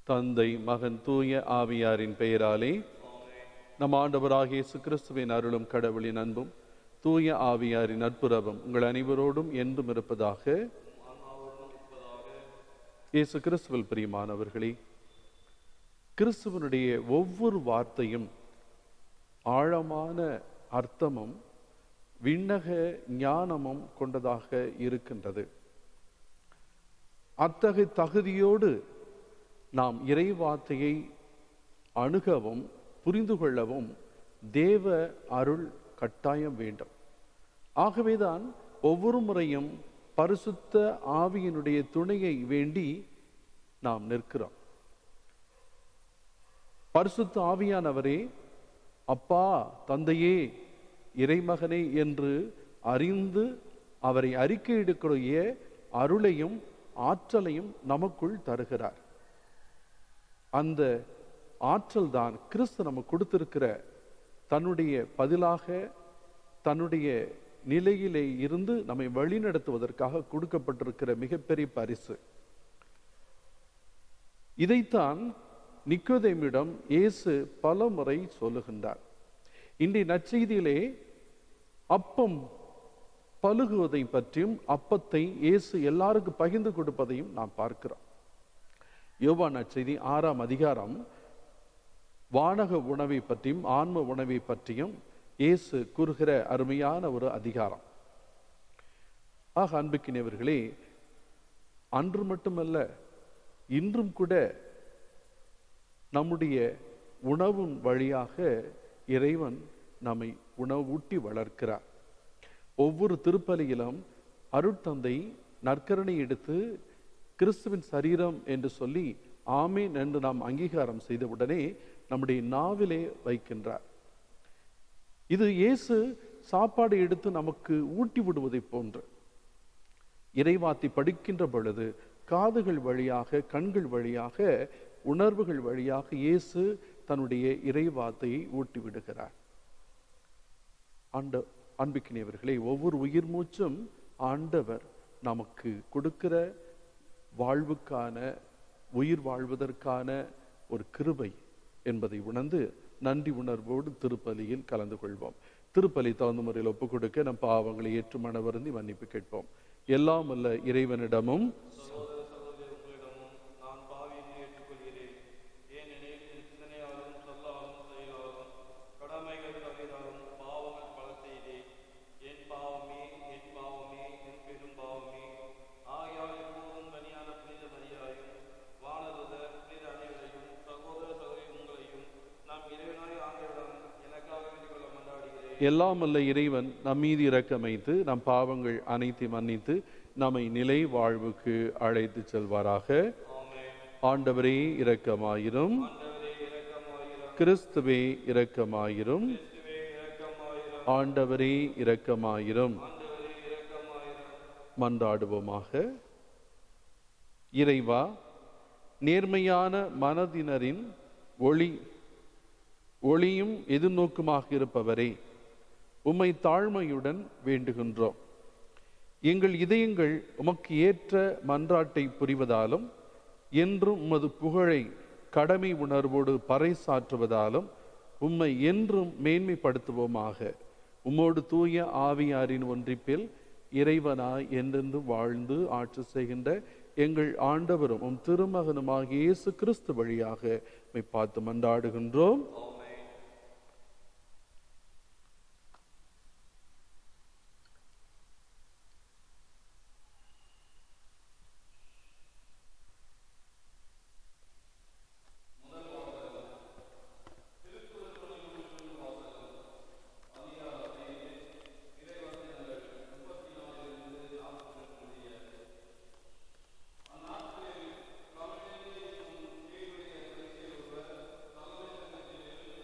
தந்தை மகன் தூய ஆவியாரின் பெயராலே நம் ஆண்டவராகிய இயேசு கிறிஸ்துவின் அருளும் கடவுளின் அன்பும் தூய ஆவியாரின் நட்புறவும் உங்கள் அனைவரோடும் என்றும் இருப்பதாக இயேசு கிறிஸ்துவில் பிரியமானவர்களே கிறிஸ்துவனுடைய ஒவ்வொரு வார்த்தையும் ஆழமான அர்த்தமும் விண்ணக ஞானமும் கொண்டதாக இருக்கின்றது அத்தகைய தகுதியோடு நாம் இறை வார்த்தையை அணுகவும் புரிந்து கொள்ளவும் தேவ அருள் கட்டாயம் வேண்டும் ஆகவேதான் ஒவ்வொரு முறையும் பரிசுத்த ஆவியினுடைய துணையை வேண்டி நாம் நிற்கிறோம் பரிசுத்த ஆவியானவரே அப்பா தந்தையே இறைமகனே என்று அறிந்து அவரை அறிக்கையிடக்கூடிய அருளையும் ஆற்றலையும் நமக்குள் தருகிறார் அந்த ஆற்றல் தான் கிறிஸ்து நமக்கு கொடுத்திருக்கிற தன்னுடைய பதிலாக தன்னுடைய நிலையிலே இருந்து நம்மை வழிநடத்துவதற்காக கொடுக்கப்பட்டிருக்கிற மிகப்பெரிய பரிசு இதைத்தான் நிக்கோதேமிடம் இயேசு பல முறை சொல்லுகின்றார் இன்றைய நற்செய்தியிலே அப்பம் பழுகுவதை பற்றியும் அப்பத்தை இயேசு எல்லாருக்கும் பகிர்ந்து கொடுப்பதையும் நாம் பார்க்கிறோம் யோவா நற்செய்தி ஆறாம் அதிகாரம் வானக உணவை பற்றியும் ஆன்ம உணவை பற்றியும் இயேசு கூறுகிற அருமையான ஒரு அதிகாரம் ஆக அன்புக்கினவர்களே அன்று மட்டுமல்ல இன்றும் கூட நம்முடைய உணவின் வழியாக இறைவன் நம்மை உணவூட்டி வளர்க்கிறார் ஒவ்வொரு திருப்பலியிலும் அருட்தந்தை நற்கரணை எடுத்து கிறிஸ்துவின் சரீரம் என்று சொல்லி ஆமீன் என்று நாம் அங்கீகாரம் செய்தவுடனே நம்முடைய நாவிலே வைக்கின்றார் இது இயேசு சாப்பாடு எடுத்து நமக்கு ஊட்டி விடுவதை போன்று இறைவாத்தி படிக்கின்ற பொழுது காதுகள் வழியாக கண்கள் வழியாக உணர்வுகள் வழியாக இயேசு தன்னுடைய இறைவாத்தையை ஊட்டி விடுகிறார் ஆண்ட அன்பிக்கினியவர்களே ஒவ்வொரு உயிர் மூச்சும் ஆண்டவர் நமக்கு கொடுக்கிற வாழ்வுக்கான உயிர் வாழ்வதற்கான ஒரு கிருபை என்பதை உணர்ந்து நன்றி உணர்வோடு திருப்பலியில் கலந்து கொள்வோம் திருப்பலி தகுந்த முறையில் ஒப்புக் கொடுக்க நம் பாவங்களை ஏற்று மனவருந்தி மன்னிப்பு கேட்போம் எல்லாம் அல்ல இறைவனிடமும் சகோதர சகோதரி உங்களிடமும் நான் பாவியை ஏற்றுக்கொள்கிறேன் ஏனெனில் என் சிந்தனையாலும் சொல்லாலும் செயலாலும் கடமைகள் தவிராலும் பாவங்கள் பல செய்தேன் என் பாவமே என் பாவமே என் பெரும் பாவமே ஆகையால் எப்போதும் கனியான புனித மரியாயும் வானதுதர் புனித அனைவரையும் சகோதர சகோதரி உங்களையும் நாம் இறைவனாய் ஆண்டவரிடம் எனக்காக வேண்டிக் கொள்ள மன்றாடுகிறேன் எல்லாம் அல்ல இறைவன் நம் மீது இரக்கமைத்து நம் பாவங்கள் அனைத்தையும் மன்னித்து நம்மை நிலை வாழ்வுக்கு அழைத்து செல்வாராக ஆமென் ஆண்டவரே இரக்கமாயிரும் ஆண்டவரே இரக்கமாயிரம் கிறிஸ்துவே இரக்கமாயிரும் கிறிஸ்துவே இரக்கமாயிரம் ஆண்டவரே இரக்கமாயிரும் ஆண்டவரே இரக்கமாயிரம் மன்றாடுவோமாக இறைவா நேர்மையான மனதினரின் ஒளி ஒளியும் எதிர்நோக்குமாக இருப்பவரே உம்மை தாழ்மையுடன் வேண்டுகின்றோம் எங்கள் இதயங்கள் உமக்கு ஏற்ற மன்றாட்டை புரிவதாலும் என்றும் உமது புகழை கடமை உணர்வோடு பறைசாற்றுவதாலும் உம்மை என்றும் மேன்மைப்படுத்துவோமாக உம்மோடு தூய ஆவியாரின் ஒன்றிப்பில் இறைவனாய் என்றென்று வாழ்ந்து ஆட்சி செய்கின்ற எங்கள் ஆண்டவரும் உம் திருமகனுமாகிய இயேசு கிறிஸ்து வழியாக உம்மை பார்த்து மன்றாடுகின்றோம் ஆண்டவரே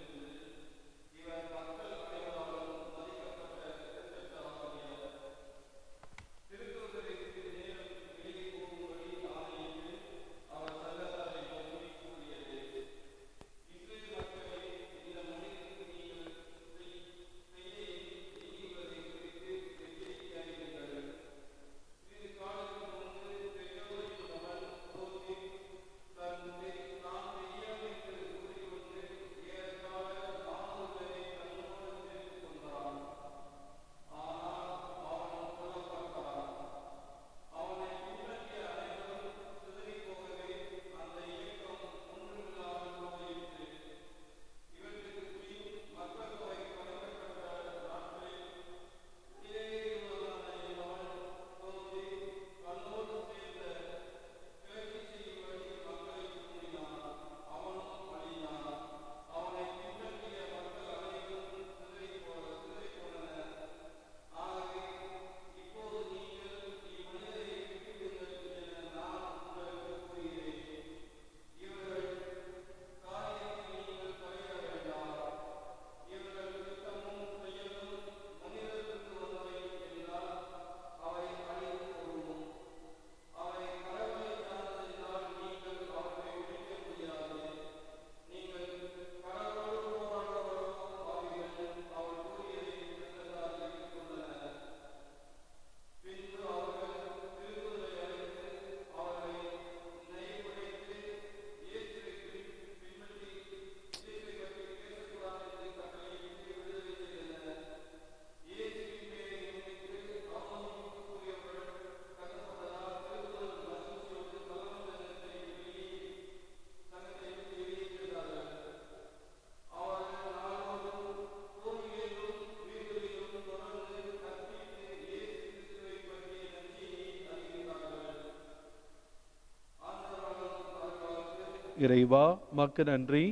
இறைவா மக்கு நன்றி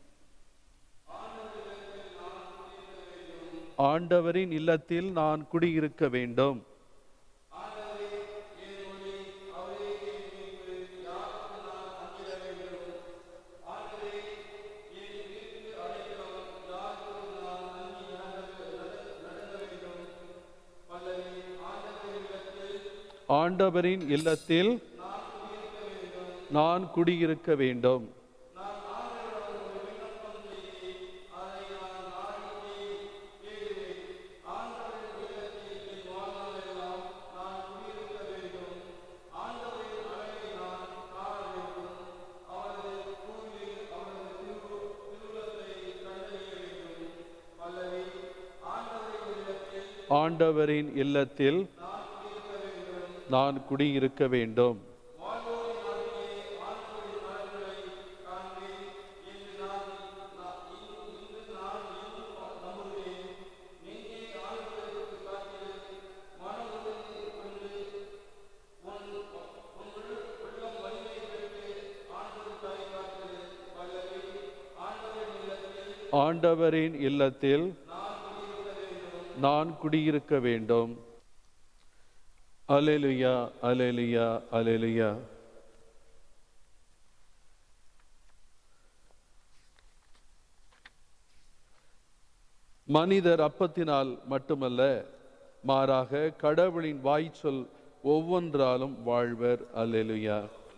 ஆண்டவரின் இல்லத்தில் நான் குடியிருக்க வேண்டும் ஆண்டவரின் இல்லத்தில் நான் குடியிருக்க வேண்டும் ஆண்டவரின் இல்லத்தில் நான் குடியிருக்க வேண்டும் ஆண்டவரின் இல்லத்தில் நான் குடியிருக்க வேண்டும் அலேலுயா அலேலுயா அலேலுயா மனிதர் அப்பத்தினால் மட்டுமல்ல மாறாக கடவுளின் வாய்ச்சொல் ஒவ்வொன்றாலும் வாழ்வர் அல்லேலுயா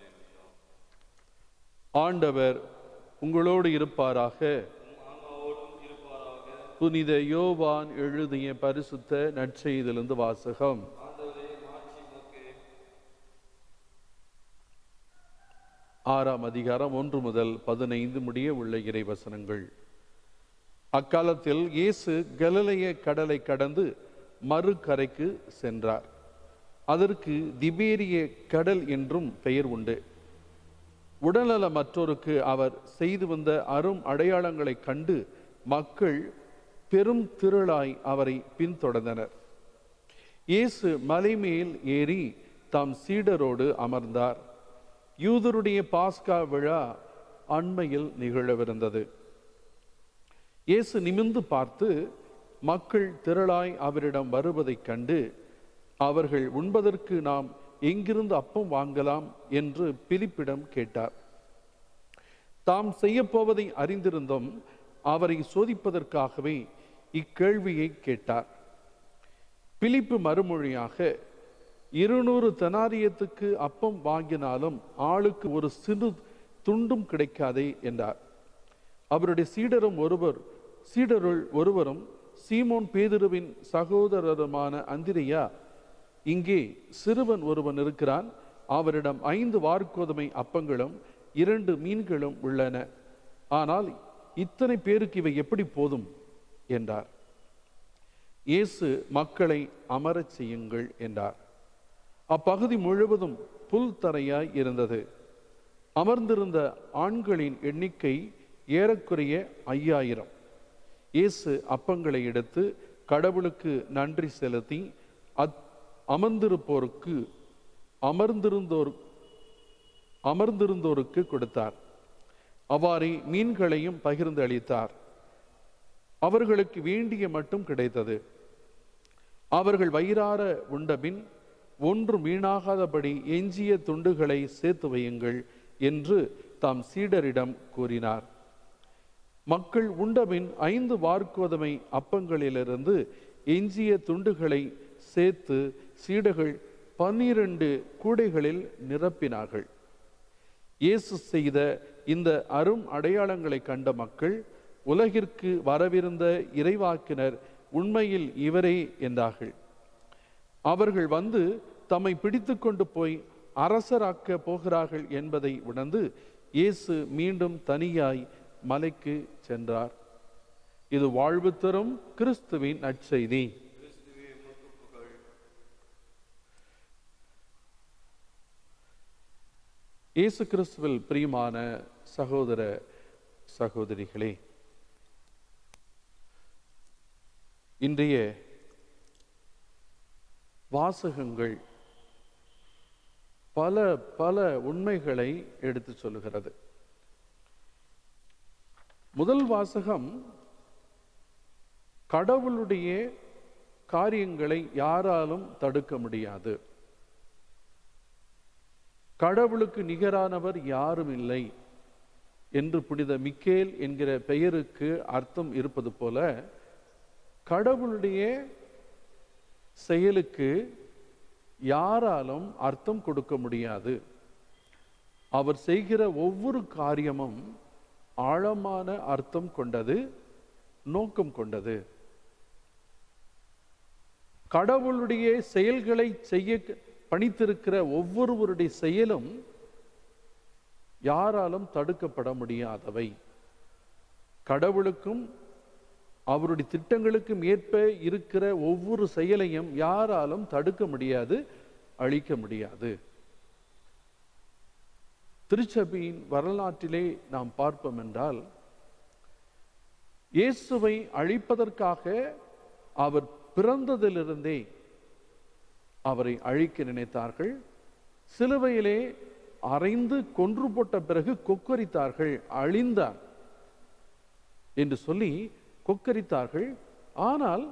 ஆண்டவர் உங்களோடு இருப்பாராக ஆன்மாவோடும் இருப்பாராக புனித யோவான் எழுதிய பரிசுத்த நற்செய்திலிருந்து வாசகம் ஆண்டவரே மாட்சி உமக்கு ஆறாம் அதிகாரம் ஒன்று முதல் பதினைந்து முடிய உள்ள இறைவசனங்கள் அக்காலத்தில் இயேசு கலிலேய கடலை கடந்து மறுகரைக்கு சென்றார் அதற்கு திபேரிய கடல் என்றும் பெயர் உண்டு உடல்நலமற்றோருக்கு அவர் செய்து வந்த அரும் அடையாளங்களைக் கண்டு மக்கள் பெரும் திரளாய் அவரை பின்தொடர்ந்தனர் இயேசு மலைமேல் ஏறி தாம் சீடரோடு அமர்ந்தார் யூதருடைய பாஸ்கா விழா அண்மையில் நிகழவிருந்தது இயேசு நிமிர்ந்து பார்த்து மக்கள் திரளாய் அவரிடம் வருவதைக் கண்டு அவர்கள் உண்பதற்கு நாம் எங்கிருந்து அப்பம் வாங்கலாம் என்று பிலிப்பிடம் கேட்டார் தாம் செய்யப்போவதை அறிந்திருந்தும் அவரை சோதிப்பதற்காகவே இக்கேள்வியை கேட்டார் பிலிப்பு மறுமொழியாக இருநூறு தெனாரியத்துக்கு அப்பம் வாங்கினாலும் ஆளுக்கு ஒரு சிறு துண்டும் கிடைக்காதே என்றார் அவருடைய சீடரும் ஒருவர் சீடருள் ஒருவரும் சீமோன் பேதுருவின் சகோதரருமான அந்திரியா இங்கே சிறுவன் ஒருவன் இருக்கிறான் அவரிடம் ஐந்து வார்கோதுமை அப்பங்களும் இரண்டு மீன்களும் உள்ளன ஆனால் இத்தனை பேருக்கு இவை எப்படி போதும் என்றார் இயேசு மக்களை அமரச் செய்யுங்கள் என்றார் அப்பகுதி முழுவதும் புல் தரையாய் இருந்தது அமர்ந்திருந்த ஆண்களின் எண்ணிக்கை ஏறக்குறைய ஐயாயிரம் இயேசு அப்பங்களை எடுத்து கடவுளுக்கு நன்றி செலுத்தி அத் அமர்ந்திருப்போருக்கு அமர்ந்திருந்தோர் அமர்ந்திருந்தோருக்கு கொடுத்தார் அவ்வாறே மீன்களையும் பகிர்ந்து அளித்தார் அவர்களுக்கு வேண்டிய மட்டும் கிடைத்தது அவர்கள் வயிறார உண்டபின் ஒன்று வீணாகாதபடி எஞ்சிய துண்டுகளை சேர்த்து வையுங்கள் என்று தாம் சீடரிடம் கூறினார் மக்கள் உண்டபின் ஐந்து வார்க்கோதுமை அப்பங்களிலிருந்து எஞ்சிய துண்டுகளை சேர்த்து சீடர்கள் பன்னிரண்டு கூடைகளில் நிரப்பினார்கள் இயேசு செய்த இந்த அரும் அடையாளங்களை கண்ட மக்கள் உலகிற்கு வரவிருந்த இறைவாக்கினர் உண்மையில் இவரே என்றார்கள் அவர்கள் வந்து தம்மை பிடித்து கொண்டு போய் அரசராக்க போகிறார்கள் என்பதை உணர்ந்து இயேசு மீண்டும் தனியாய் மலைக்கு சென்றார் இது வாழ்வு தரும் கிறிஸ்துவின் நற்செய்தி கிறிஸ்துவே உமக்கு புகழ் இயேசு கிறிஸ்துவில் பிரியமான சகோதர சகோதரிகளே இன்றைய வாசகங்கள் பல பல உண்மைகளை எடுத்து சொல்லுகிறது முதல் வாசகம் கடவுளுடைய காரியங்களை யாராலும் தடுக்க முடியாது கடவுளுக்கு நிகரானவர் யாரும் இல்லை என்று புனித மிக்கேல் என்கிற பெயருக்கு அர்த்தம் இருப்பது போல கடவுளுடைய செயலுக்கு யாராலும் அர்த்தம் கொடுக்க முடியாது அவர் செய்கிற ஒவ்வொரு காரியமும் ஆழமான அர்த்தம் கொண்டது நோக்கம் கொண்டது கடவுளுடைய செயல்களை செய்ய பணித்திருக்கிற ஒவ்வொருவருடைய செயலும் யாராலும் தடுக்கப்பட முடியாதவை கடவுளுக்கும் அவருடைய திட்டங்களுக்கும் ஏற்ப இருக்கிற ஒவ்வொரு செயலையும் யாராலும் தடுக்க முடியாது அழிக்க முடியாது திருச்சபையின் வரலாற்றிலே நாம் பார்ப்போம் என்றால் இயேசுவை அழிப்பதற்காக அவர் பிறந்ததிலிருந்தே அவரை அழிக்க நினைத்தார்கள் சிலுவையிலே அறைந்து கொன்று போட்ட பிறகு கொக்கரித்தார்கள் அழிந்தார் என்று சொல்லி கொக்கரித்தார்கள் ஆனால்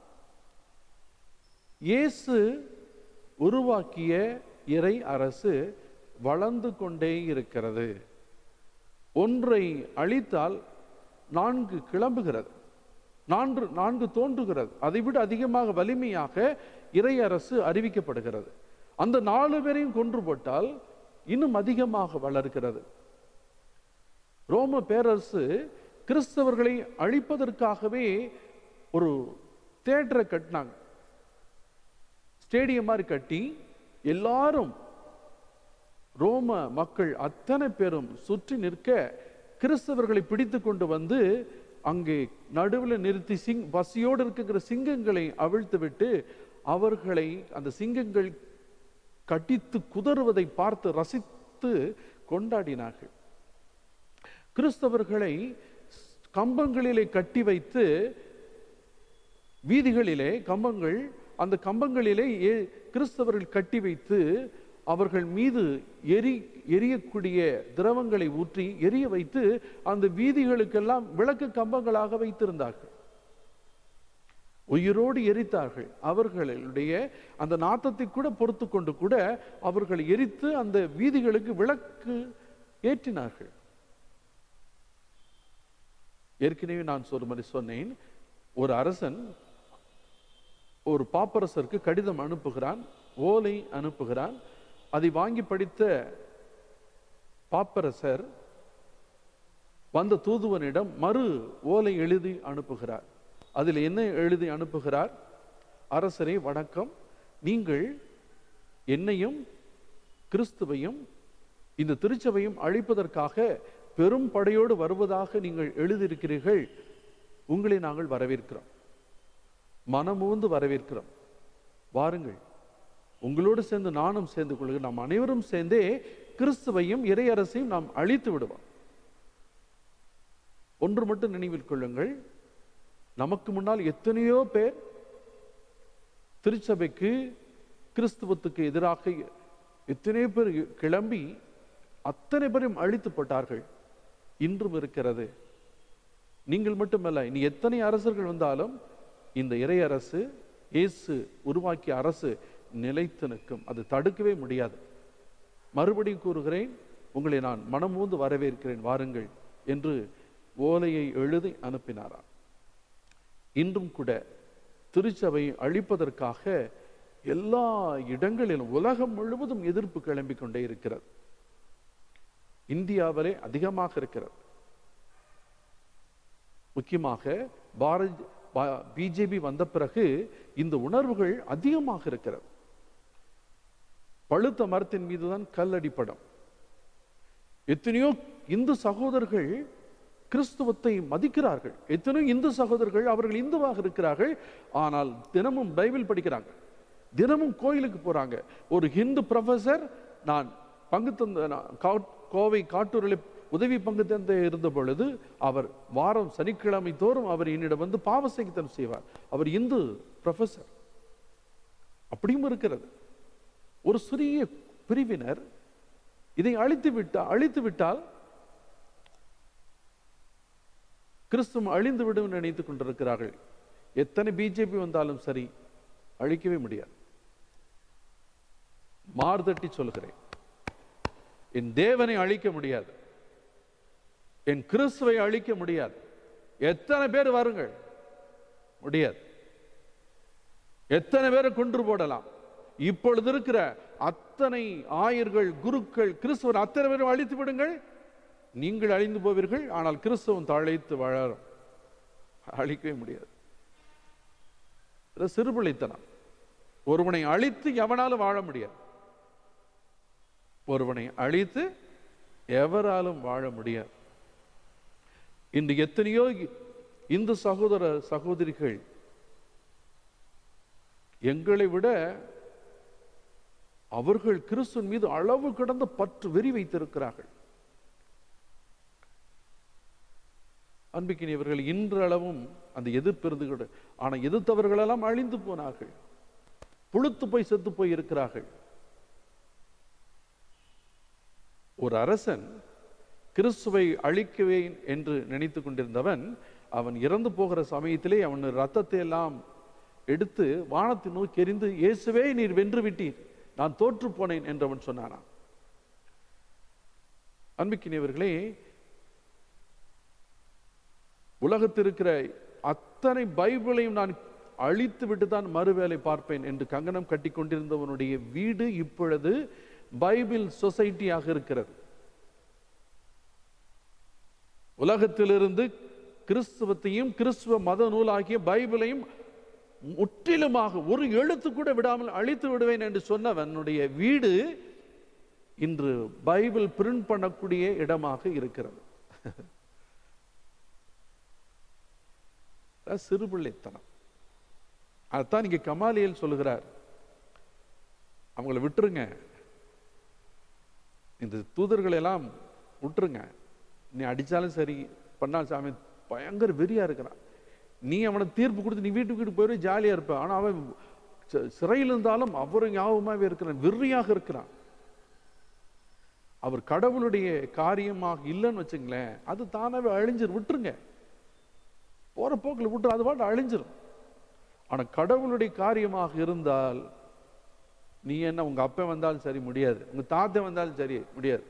இயேசு உருவாக்கிய இறை அரசு வளர்ந்து கொண்டே இருக்கிறது ஒன்றை அழித்தால் நான்கு கிளம்புகிறது நான்கு நான்கு தோன்றுகிறது அதைவிட அதிகமாக வலிமையாக இறை அரசு அறிவிக்கப்படுகிறது அந்த நாலு பேரையும் கொன்று போட்டால் இன்னும் அதிகமாக வளர்கிறது ரோம பேரரசு கிறிஸ்தவர்களை அழிப்பதற்காகவே ஒரு தேட்டரை கட்டினாங்க ஸ்டேடியம் மாதிரி கட்டி எல்லாரும் ரோம மக்கள் அத்தனை பேரும் சுற்றி நிற்க கிறிஸ்தவர்களை பிடித்து கொண்டு வந்து அங்கே நடுவில் நிறுத்தி சிங் பசியோடு இருக்கிற சிங்கங்களை அவிழ்த்து விட்டு அவர்களை அந்த சிங்கங்கள் கட்டித்து குதறுவதை பார்த்து ரசித்து கொண்டாடினார்கள் கிறிஸ்தவர்களை கம்பங்களிலே கட்டி வைத்து வீதிகளிலே கம்பங்கள் அந்த கம்பங்களிலே ஏ- கிறிஸ்தவர்கள் கட்டி வைத்து அவர்கள் மீது எரி எரியக்கூடிய திரவங்களை ஊற்றி எரிய வைத்து அந்த வீதிகளுக்கெல்லாம் விளக்கு கம்பங்களாக வைத்திருந்தார்கள் உயிரோடு எரித்தார்கள் அவர்களுடைய அந்த நாத்தத்தை கூட பொறுத்து கொண்டு கூட அவர்கள் எரித்து அந்த வீதிகளுக்கு விளக்கு ஏற்றினார்கள் ஏற்கனவே நான் ஒரு மாதிரி சொன்னேன் ஒரு அரசன் ஒரு பாப்பரசருக்கு கடிதம் அனுப்புகிறான் ஓலை அனுப்புகிறான் அதை வாங்கி படித்த பாப்பரசர் வந்த தூதுவனிடம் மறு ஓலை எழுதி அனுப்புகிறார் அதில் என்ன எழுதி அனுப்புகிறார் அரசரே வணக்கம் நீங்கள் என்னையும் கிறிஸ்துவையும் இந்த திருச்சபையும் அழிப்பதற்காக பெரும் படையோடு வருவதாக நீங்கள் எழுதியிருக்கிறீர்கள் உங்களை நாங்கள் வரவேற்கிறோம் மனமூந்து வரவேற்கிறோம் வாருங்கள் உங்களோடு சேர்ந்து நானும் சேர்ந்து கொள்கிறேன் நாம் அனைவரும் சேர்ந்தே கிறிஸ்துவையும் இறையரசையும் நாம் அழித்து விடுவோம் ஒன்று மட்டும் நினைவில் கொள்ளுங்கள் நமக்கு முன்னால் எத்தனையோ பேர் திருச்சபைக்கு கிறிஸ்துவத்துக்கு எதிராக எத்தனையோ பேர் கிளம்பி அத்தனை பேரையும் அழித்து போட்டார்கள் இன்றும் இருக்கிறது நீங்கள் மட்டுமல்ல இனி எத்தனை அரசர்கள் வந்தாலும் இந்த இறை அரசு இயேசு உருவாக்கிய அரசு நிலைத்து நிற்கும் அது தடுக்கவே முடியாது மறுபடியும் கூறுகிறேன் உங்களை நான் மனமூந்து வரவேற்கிறேன் வாருங்கள் என்று ஓலையை எழுதி அனுப்பினாராம் இன்றும் கூட திருச்சபையை அழிப்பதற்காக எல்லா இடங்களிலும் உலகம் முழுவதும் எதிர்ப்பு கிளம்பிக் கொண்டே இருக்கிறது இந்தியாவிலே அதிகமாக இருக்கிறது முக்கியமாக பாரத் பிஜேபி வந்த பிறகு இந்த உணர்வுகள் அதிகமாக இருக்கிறது பழுத்த மரத்தின் மீதுதான் கல்லடிப்படம் எத்தனையோ இந்து சகோதரர்கள் கிறிஸ்துவத்தை மதிக்கிறார்கள் எத்தனையோ இந்து சகோதரர்கள் அவர்கள் இந்துவாக இருக்கிறார்கள் ஆனால் தினமும் பைபிள் படிக்கிறாங்க தினமும் கோயிலுக்கு போறாங்க ஒரு ஹிந்து ப்ரொஃபசர் நான் பங்கு தந்த நான் கா- கோவை காட்டூரில் உதவி பங்கு தந்த இருந்த பொழுது அவர் வாரம் சனிக்கிழமை தோறும் அவர் என்னிடம் வந்து பாவசங்கித்தனம் செய்வார் அவர் இந்து ப்ரொஃபசர் அப்படியும் இருக்கிறது ஒரு சிறிய பிரிவினர் இதை அழித்து விட்டா அழித்து விட்டால் கிறிஸ்துவம் அழிந்து விடும் நினைத்துக் கொண்டிருக்கிறார்கள் எத்தனை பிஜேபி வந்தாலும் சரி அழிக்கவே முடியாது மார்தட்டி சொல்கிறேன் என் தேவனை அழிக்க முடியாது என் கிறிஸ்துவை அழிக்க முடியாது எத்தனை பேர் வாருங்கள் முடியாது எத்தனை பேரை கொன்று போடலாம் இப்பொழுது இருக்கிற அத்தனை ஆயர்கள் குருக்கள் கிறிஸ்துவர் அத்தனை பேரும் அழித்து விடுங்கள் நீங்கள் அழிந்து போவீர்கள் ஆனால் கிறிஸ்தவம் தழைத்து வாழரும் அழிக்கவே முடியாது இது சிறுபிள்ளைத்தனம் ஒருவனை அழித்து எவனாலும் வாழ முடியாது ஒருவனை அழித்து எவராலும் வாழ முடியாது இன்று எத்தனையோ இந்து சகோதர சகோதரிகள் எங்களை விட அவர்கள் கிறிஸ்துவின் மீது அளவு கடந்த பற்று வெறி வைத்திருக்கிறார்கள் அன்பிக்கினியவர்கள் இன்றளவும் அந்த எதிர்ப்பு இருந்து ஆனா எதிர்த்தவர்களெல்லாம் அழிந்து போனார்கள் புழுத்து போய் செத்து போய் இருக்கிறார்கள் ஒரு அரசன் கிறிஸ்துவை அழிக்கவே என்று நினைத்து கொண்டிருந்தவன் அவன் இறந்து போகிற சமயத்திலே அவன் ரத்தத்தை எல்லாம் எடுத்து வானத்தை நோக்கி எறிந்து இயேசுவே நீர் வென்று விட்டீர் நான் தோற்று போனேன் என்று அவன் சொன்னானாம் அன்பிக்கினியவர்களே உலகத்தில் இருக்கிற அத்தனை பைபிளையும் நான் அழித்து விட்டு தான் மறுவேலை பார்ப்பேன் என்று கங்கணம் கட்டி கொண்டிருந்தவனுடைய வீடு இப்பொழுது பைபிள் சொசைட்டியாக இருக்கிறது உலகத்திலிருந்து கிறிஸ்துவத்தையும் கிறிஸ்துவ மத நூலாகிய பைபிளையும் முற்றிலுமாக ஒரு எழுத்து கூட விடாமல் அழித்து விடுவேன் என்று சொன்னவனுடைய வீடு இன்று பைபிள் பிரிண்ட் பண்ணக்கூடிய இடமாக இருக்கிறது அதான் சிறுபிள்ளைத்தனம் அதைத்தான் இங்க கமாலியல் சொல்லுகிறார் அவங்கள விட்டுருங்க இந்த தூதர்களை எல்லாம் விட்டுருங்க நீ அடிச்சாலும் சரி பண்ணாலும் சாமி பயங்கர வெறியா இருக்கிறான் நீ அவனை தீர்ப்பு கொடுத்து நீ வீட்டுக்கு வீட்டு போயிரு ஜாலியா இருப்ப ஆனா அவன் சி- சிறையில் இருந்தாலும் அவரு ஞாபகமாவே இருக்கிறான் வெறியாக இருக்கிறான் அவர் கடவுளுடைய காரியமாக இல்லைன்னு வச்சுங்களேன் அது தானாவே அழிஞ்சிரும் விட்டுருங்க போற போக்கில் விட்டு அது பாட்டு அழிஞ்சிரும் ஆனா கடவுளுடைய காரியமாக இருந்தால் நீ என்ன உங்க அப்பன் வந்தாலும் சரி முடியாது உங்க தாத்தன் வந்தாலும் சரி முடியாது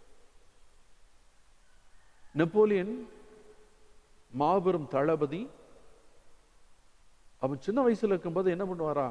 நெப்போலியன் மாபெரும் தளபதி அவன் சின்ன வயசுல இருக்கும்போது என்ன பண்ணுவாரா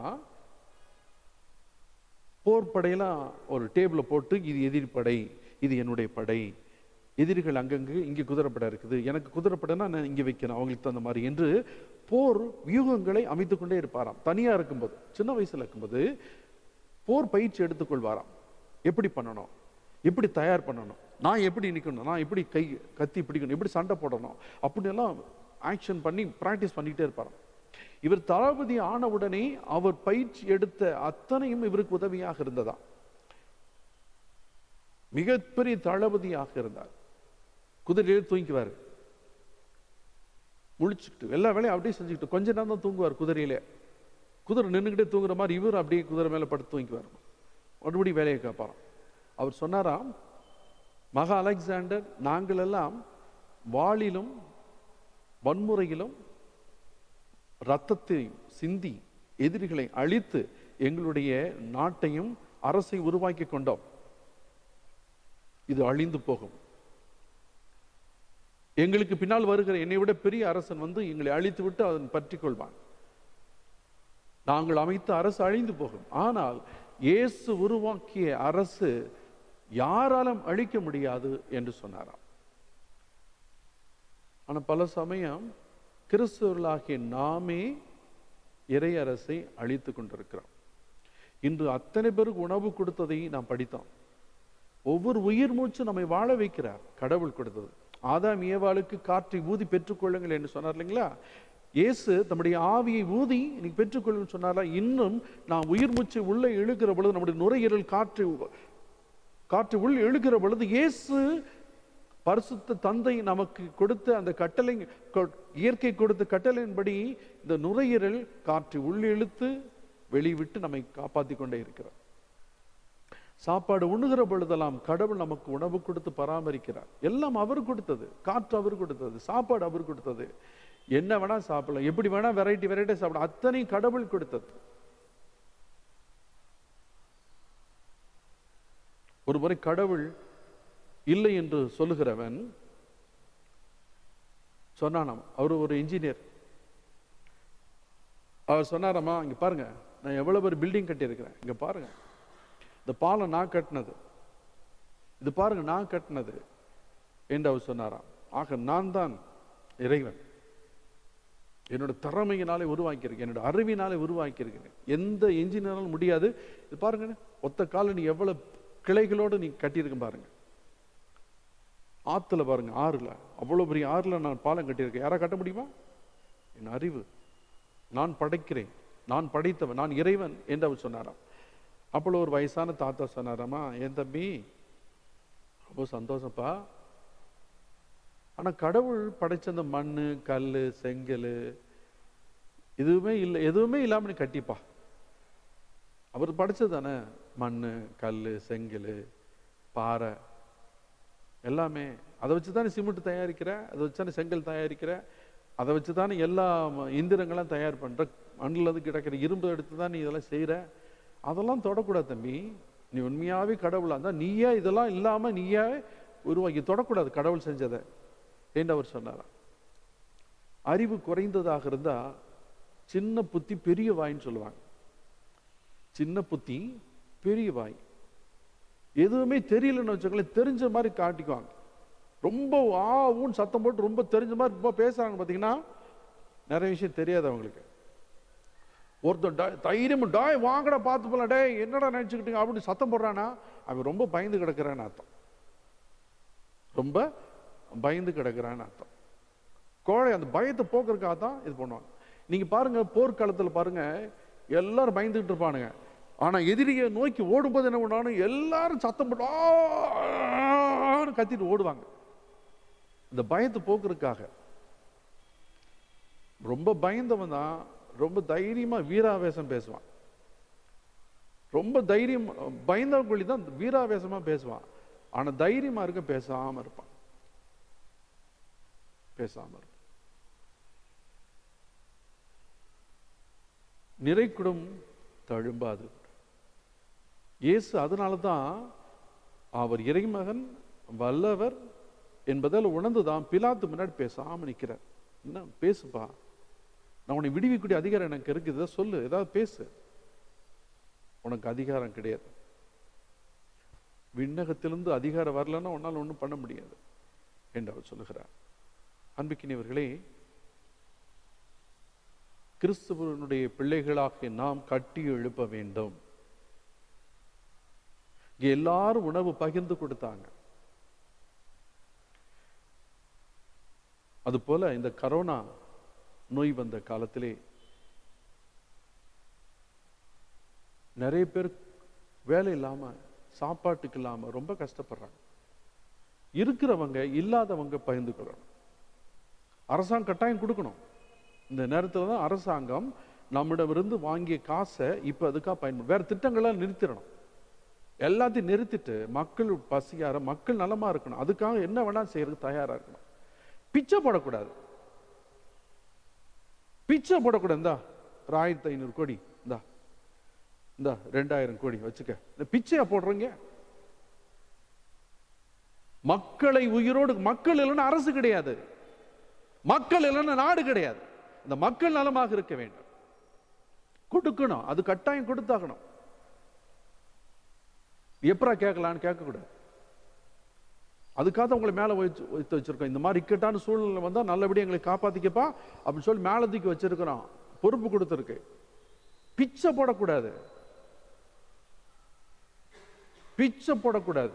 போர் படையெல்லாம் ஒரு டேபிள போட்டு இது எதிரி படை இது என்னுடைய படை எதிரிகள் அங்கங்கு இங்கே குதிரைப்படை இருக்குது எனக்கு குதிரைப்படைனா நான் இங்கே வைக்கணும் அவங்களுக்கு தகுந்த மாதிரி என்று போர் வியூகங்களை அமைத்துக் கொண்டே இருப்பாராம் தனியா இருக்கும்போது சின்ன வயசுல இருக்கும்போது போர் பயிற்சி எடுத்துக்கொள்வாராம் எப்படி பண்ணணும் எப்படி தயார் பண்ணணும் நான் எப்படி நிற்கணும் நான் எப்படி கை கத்தி பிடிக்கணும் எப்படி சண்டை போடணும் அப்படியெல்லாம் ஆக்ஷன் பண்ணி ப்ராக்டிஸ் பண்ணிக்கிட்டே இருப்பாராம் இவர் தளபதி ஆன உடனே அவர் பயிற்சி எடுத்த அத்தனையும் இவருக்கு உதவியாக இருந்ததா மிகப்பெரிய தளபதியாக இருந்தார் குதிரையிலே தூங்கிக்குவார் முழிச்சுக்கிட்டு எல்லா வேலையும் அப்படியே செஞ்சுக்கிட்டு கொஞ்ச நேரம் தான் தூங்குவார் குதிரையிலே குதிரை நின்றுக்கிட்டே தூங்குற மாதிரி இவர் அப்படியே குதிரை மேலே படுத்து தூங்கிக்குவார் மறுபடியும் வேலையை கேட்பாராம் அவர் சொன்னாராம் மகா அலெக்சாண்டர் நாங்கள் எல்லாம் வாளிலும் வன்முறையிலும் ரத்தத்தை சிந்தி எதிரிகளை அழித்து எங்களுடைய நாட்டையும் அரசை உருவாக்கி கொண்டோம் இது அழிந்து போகும் எங்களுக்கு பின்னால் வருகிற என்னை விட பெரிய அரசன் வந்து எங்களை அழித்து விட்டு அதன் பற்றி கொள்வான் நாங்கள் அமைத்த அரசு அழிந்து போகும் ஆனால் இயேசு உருவாக்கிய அரசு யாராலும் அழிக்க முடியாது என்று சொன்னாராம் ஆனா பல சமயம் கிறிஸ்தவர்களாகிய நாமே இறை அரசை அழித்து கொண்டிருக்கிறோம் இன்று அத்தனை பேருக்கு உணவு கொடுத்ததை நாம் படித்தோம் ஒவ்வொரு உயிர் மூச்சு நம்மை வாழ வைக்கிறார் கடவுள் கொடுத்தது ஆதாம் ஏவாளுக்கு காற்றை ஊதி பெற்றுக்கொள்ளுங்கள் என்று சொன்னார் இல்லைங்களா இயேசு தம்முடைய ஆவியை ஊதி நீ பெற்றுக்கொள்ளுங்கள் சொன்னாரா இன்னும் நாம் உயிர் மூச்சு உள்ளே இழுக்கிற பொழுது நம்முடைய நுரையீரல் காற்று காற்று உள் இழுக்கிற பொழுது இயேசு பரிசுத்த தந்தை நமக்கு கொடுத்த அந்த கட்டளை கொ- இயற்கை கொடுத்த கட்டளையின்படி இந்த நுரையீரல் காற்று உள் இழுத்து வெளிவிட்டு நம்மை காப்பாற்றி கொண்டே இருக்கிறார் சாப்பாடு உண்ணுகிற பொழுதெல்லாம் கடவுள் நமக்கு உணவு கொடுத்து பராமரிக்கிறார் எல்லாம் அவர் கொடுத்தது காற்று அவர் கொடுத்தது சாப்பாடு அவர் கொடுத்தது என்ன வேணா சாப்பிடலாம் எப்படி வேணா வெரைட்டி வெரைட்டி சாப்பிடலாம் அத்தனையும் கடவுள் கொடுத்தது ஒரு முறை கடவுள் இல்லை என்று சொல்லுகிறவன் சொன்னானாம் அவர் ஒரு இன்ஜினியர் அவர் சொன்னாராமா இங்க பாருங்க நான் எவ்வளவு ஒரு பில்டிங் கட்டியிருக்கிறேன் இங்க பாருங்க இந்த பாலம் நான் கட்டினது இது பாருங்க நான் கட்டினது என்று அவர் சொன்னாராம் ஆக நான் தான் இறைவன் என்னோட திறமையினாலே உருவாக்கியிருக்கேன் என்னோட அறிவினாலே உருவாக்கியிருக்கேன் எந்த இன்ஜினியராலும் முடியாது இது பாருங்க ஒத்த கால நீ எவ்வளவு கிளைகளோடு நீ கட்டியிருக்க பாருங்க ஆத்துல பாருங்க ஆறுல அவ்வளவு பெரிய ஆறுல நான் பாலம் கட்டியிருக்கேன் யாரா கட்ட முடியுமா என் அறிவு நான் படைக்கிறேன் நான் படைத்தவன் நான் இறைவன் என்று அவர் சொன்னாராம் அப்போ ஒரு வயசான தாத்தா சொன்னாராமா என் தம்பி ரொம்ப சந்தோஷப்பா ஆனா கடவுள் படைச்ச அந்த மண்ணு கல் செங்கல் எதுவுமே இல்லை எதுவுமே இல்லாம நீ கட்டிப்பா அவர் படைச்சது தானே மண்ணு கல் செங்கல் பாறை எல்லாமே அதை வச்சு தானே சிமெண்ட் தயாரிக்கிற அதை வச்சு தானே செங்கல் தயாரிக்கிற அதை வச்சு தானே எல்லா ம- இயந்திரங்களும் தயார் பண்ற மண்ணில் இருந்து கிடக்கிற இரும்பு எடுத்து தான் நீ இதெல்லாம் செய்யற அதெல்லாம் தொடக்கூடாது தம்பி நீ உண்மையாவே கடவுளா இருந்தா நீயே இதெல்லாம் இல்லாம நீயே உருவாக்கி தொடக்கூடாது கடவுள் செஞ்சதை என்று அவர் சொன்னாராம் அறிவு குறைந்ததாக இருந்தா சின்ன புத்தி பெரிய வாயின்னு சொல்லுவாங்க சின்ன புத்தி பெரிய வாய் எதுவுமே தெரியலன்னு வச்சுக்கோங்களேன் தெரிஞ்ச மாதிரி காட்டிக்குவாங்க ரொம்ப ஆ ஊன்னு சத்தம் போட்டு ரொம்ப தெரிஞ்ச மாதிரி ரொம்ப பேசுறாங்க பார்த்தீங்கன்னா நிறைய விஷயம் தெரியாது அவங்களுக்கு ஒருத்தன் டா- தைரியமா டாய் வாங்கடா பார்த்து போலாம் டேய் என்னடா நினைச்சுக்கிட்டீங்க அப்படின்னு சத்தம் போடுறானா அவன் ரொம்ப பயந்து கிடக்குறான்னு அர்த்தம் ரொம்ப பயந்து கிடக்குறான்னு அர்த்தம் கோழை அந்த பயத்தை போக்குறதுக்காக தான் இது பண்ணுவாங்க நீங்க பாருங்க போர்க்காலத்துல பாருங்க எல்லாரும் பயந்துகிட்டு இருப்பானுங்க ஆனா எதிரியை நோக்கி ஓடும்போது என்ன பண்ணுவானு எல்லாரும் சத்தம் போட்டு ஆன்னு கத்திட்டு ஓடுவாங்க இந்த பயத்தை போக்குறதுக்காக ரொம்ப பயந்தவன் தான் ரொம்ப தைரியமா வீராவேசம் பேசுவான் ரொம்ப தைரியம் பயந்தவங்களி தான் வீராவேசமா பேசுவான் ஆனா தைரியமா இருக்க பேசாம இருப்பான் பேசாம இருப்பான் நிறைக்குடும் தழும்பாது இயேசு அதனால தான் அவர் இறைமகன் வல்லவர் என்பதால் உணர்ந்துதான் பிலாத்து முன்னாடி பேசாம நிக்கிறார் என்ன பேசுப்பா நான் உன்னை விடுவிக்கூடிய அதிகாரம் எனக்கு இருக்குது ஏதாவது சொல்லு ஏதாவது பேசு உனக்கு அதிகாரம் கிடையாது விண்ணகத்திலிருந்து அதிகாரம் வரலன்னா உன்னால் ஒண்ணும் பண்ண முடியாது என்று அவர் சொல்லுகிறார் அன்பிக்கினியவர்களே கிறிஸ்துவனுடைய பிள்ளைகளாகிய நாம் கட்டி எழுப்ப வேண்டும் இங்க எல்லாரும் உணவு பகிர்ந்து கொடுத்தாங்க அதுபோல இந்த கரோனா நோய் வந்த காலத்திலே நிறைய பேர் வேலை இல்லாம சாப்பாட்டுக்கு இல்லாம ரொம்ப கஷ்டப்படுறாங்க இருக்கிறவங்க இல்லாதவங்க பகிர்ந்து கொள்ளணும் அரசாங்கம் கட்டாயம் கொடுக்கணும் இந்த நேரத்துல தான் அரசாங்கம் நம்மிடமிருந்து வாங்கிய காசை இப்ப அதுக்காக பயன்படும் வேற திட்டங்களை நிறுத்திடணும் எல்லாத்தையும் நிறுத்திட்டு மக்கள் பசியார மக்கள் நலமா இருக்கணும் அதுக்காக என்ன வேணா செய்யறதுக்கு தயாரா இருக்கணும் பிச்சை போடக்கூடாது பிச்சை போடக்கூடாது இந்தா ஒரு ஆயிரத்தி ஐநூறு கோடி இந்தா இந்தா ரெண்டாயிரம் கோடி வச்சுக்க இந்த பிச்சையா போடுறீங்க மக்களை உயிரோடு மக்கள் இல்லைன்னா அரசு கிடையாது மக்கள் இல்லைன்னா நாடு கிடையாது இந்த மக்கள் நலமாக இருக்க வேண்டும் கொடுக்கணும் அது கட்டாயம் கொடுத்தாகணும் எப்பரா கேட்கலான்னு கேட்கக்கூடாது அதுக்காக தான் உங்களை மேலே வச்சு வைத்து வச்சிருக்கோம் இந்த மாதிரி இக்கட்டான சூழ்நிலை வந்தா நல்லபடியா எங்களை காப்பாத்திக்கப்பா அப்படின்னு சொல்லி மேலே தூக்கி வச்சிருக்கிறோம் பொறுப்பு கொடுத்துருக்கு பிச்சை போடக்கூடாது பிச்சை போடக்கூடாது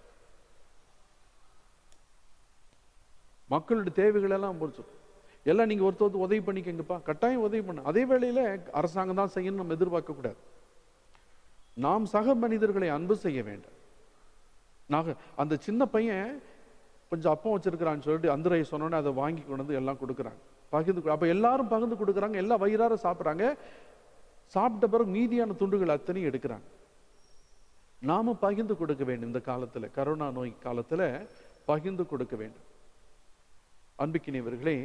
மக்களுடைய தேவைகள் எல்லாம் புரிச்சு எல்லாம் நீங்க ஒருத்தர் ஒருத்தர் உதவி பண்ணிக்கங்கப்பா கட்டாயம் உதவி பண்ணு அதே வேளையில அரசாங்கம் தான் செய்யணும் நம்ம எதிர்பார்க்க கூடாது நாம் சக மனிதர்களை அன்பு செய்ய வேண்டும் நாக அந்த சின்ன பையன் கொஞ்சம் அப்பம் வச்சிருக்கிறான்னு சொல்லிட்டு அந்தரை சொன்னோன்னே அதை வாங்கி கொண்டு வந்து எல்லாம் கொடுக்குறாங்க பகிர்ந்து கொடு- அப்ப எல்லாரும் பகிர்ந்து கொடுக்குறாங்க எல்லாம் வயிறார சாப்பிட்றாங்க சாப்பிட்ட பிறகு மீதியான துண்டுகள் அத்தனையும் எடுக்கிறாங்க நாம பகிர்ந்து கொடுக்க வேண்டும் இந்த காலத்துல கரோனா நோய் காலத்துல பகிர்ந்து கொடுக்க வேண்டும் அன்பிக்கினியவர்களே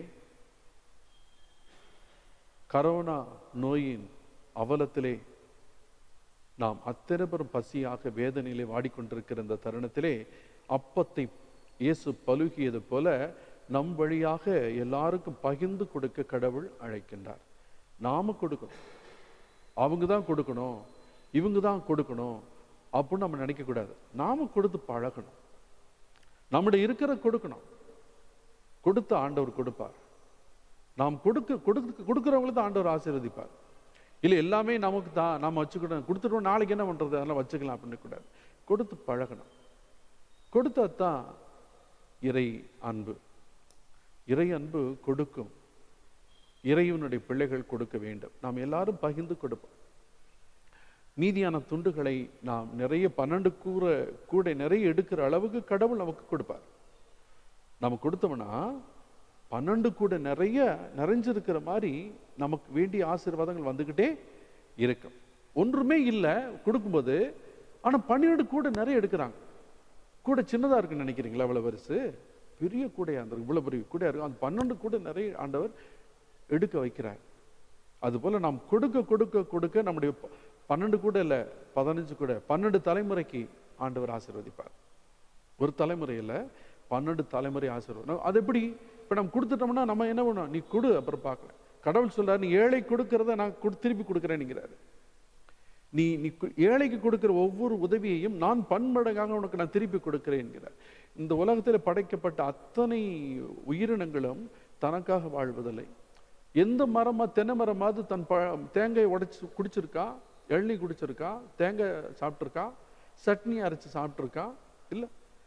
கரோனா நோயின் அவலத்திலே நாம் அத்தனை பெரும் பசியாக வேதனையிலே வாடிக்கொண்டிருக்கிற இந்த தருணத்திலே அப்பத்தை இயேசு பலுகியது போல நம் வழியாக எல்லாருக்கும் பகிர்ந்து கொடுக்க கடவுள் அழைக்கின்றார் நாம கொடுக்கணும் அவங்க தான் கொடுக்கணும் இவங்க தான் கொடுக்கணும் அப்படின்னு நம்ம நினைக்க கூடாது நாம கொடுத்து பழகணும் நம்முடைய இருக்கிற கொடுக்கணும் கொடுத்த ஆண்டவர் கொடுப்பார் நாம் கொடுக்க கொடுக்க கொடுக்குறவங்களுக்கு தான் ஆண்டவர் ஆசீர்வதிப்பார் இல்லை எல்லாமே நமக்கு தான் நாம வச்சுக்கிட்டோம் கொடுத்துட்டோம் நாளைக்கு என்ன பண்றது அதெல்லாம் வச்சுக்கலாம் அப்படின்னு கூடாது கொடுத்து பழகணும் கொடுத்தா தான் இறை அன்பு இறை அன்பு கொடுக்கும் இறைவனுடைய பிள்ளைகள் கொடுக்க வேண்டும் நாம் எல்லாரும் பகிர்ந்து கொடுப்போம் மீதியான துண்டுகளை நாம் நிறைய பன்னெண்டு கூற கூட நிறைய எடுக்கிற அளவுக்கு கடவுள் நமக்கு கொடுப்பார் நம்ம கொடுத்தோம்னா பன்னெண்டு கூட நிறைய நிறைஞ்சிருக்கிற மாதிரி நமக்கு வேண்டிய ஆசீர்வாதங்கள் வந்துக்கிட்டே இருக்கும் ஒன்றுமே இல்லை கொடுக்கும்போது ஆனா பன்னிரெண்டு கூட நிறைய எடுக்கிறாங்க கூட சின்னதா இருக்குன்னு நினைக்கிறீங்களா அவ்வளவு பெருசு பெரிய கூடையா இருந்திருக்கு இவ்வளவு பெரிய கூடையா இருக்கும் அந்த பன்னெண்டு கூட நிறைய ஆண்டவர் எடுக்க வைக்கிறார் அதுபோல நாம் கொடுக்க கொடுக்க கொடுக்க நம்முடைய ப- பன்னெண்டு கூட இல்ல பதினஞ்சு கூட பன்னெண்டு தலைமுறைக்கு ஆண்டவர் ஆசீர்வதிப்பார் ஒரு தலைமுறையில பன்னெண்டு தலைமுறை ஆசீர்வாதம் அது எப்படி இப்ப நம்ம கொடுத்துட்டோம்னா நம்ம என்ன பண்ணோம் நீ கொடு அப்புறம் பார்க்கலாம் கடவுள் சொல்றாரு நீ ஏழை கொடுக்கறத நான் கொடு- திருப்பி கொடுக்குறேன்னுங்கிறாரு நீ நீ கு- ஏழைக்கு கொடுக்கிற ஒவ்வொரு உதவியையும் நான் பன்மடங்காக உனக்கு நான் திருப்பி கொடுக்கிறேன் என்கிறார் இந்த உலகத்தில் படைக்கப்பட்ட அத்தனை உயிரினங்களும் தனக்காக வாழ்வதில்லை எந்த மரமா தென்னை மரமாவது தன் ப தேங்காய் உடைச்சு குடிச்சிருக்கா இளநீ குடிச்சிருக்கா தேங்காய் சாப்பிட்டிருக்கா சட்னி அரைச்சு சாப்பிட்டிருக்கா இல்ல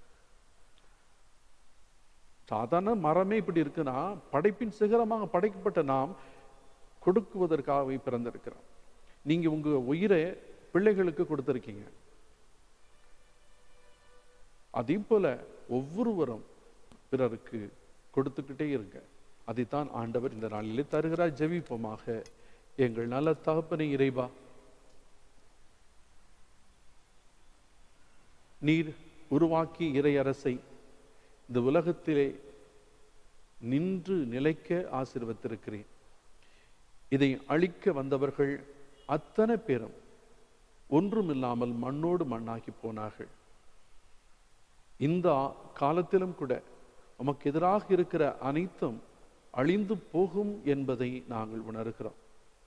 சாதாரண மரமே இப்படி இருக்குன்னா படைப்பின் சிகரமாக படைக்கப்பட்ட நாம் கொடுக்குவதற்காகவே பிறந்திருக்கிறோம் நீங்க உங்க உயிரை பிள்ளைகளுக்கு கொடுத்திருக்கீங்க அதே போல ஒவ்வொருவரும் பிறருக்கு கொடுத்துக்கிட்டே இருங்க அதைத்தான் ஆண்டவர் இந்த நாளிலே தருகிறார் ஜெபிப்போமாக எங்கள் நல்ல தகப்பனை இறைவா நீர் உருவாக்கி இறையரசை இந்த உலகத்திலே நின்று நிலைக்க ஆசீர்வத்திருக்கிறேன் இதை அழிக்க வந்தவர்கள் அத்தனை பேரும் ஒன்றுமில்லாமல் மண்ணோடு மண்ணாகி போனார்கள் இந்த ஆ- காலத்திலும் கூட உமக்கு எதிராக இருக்கிற அனைத்தும் அழிந்து போகும் என்பதை நாங்கள் உணர்கிறோம்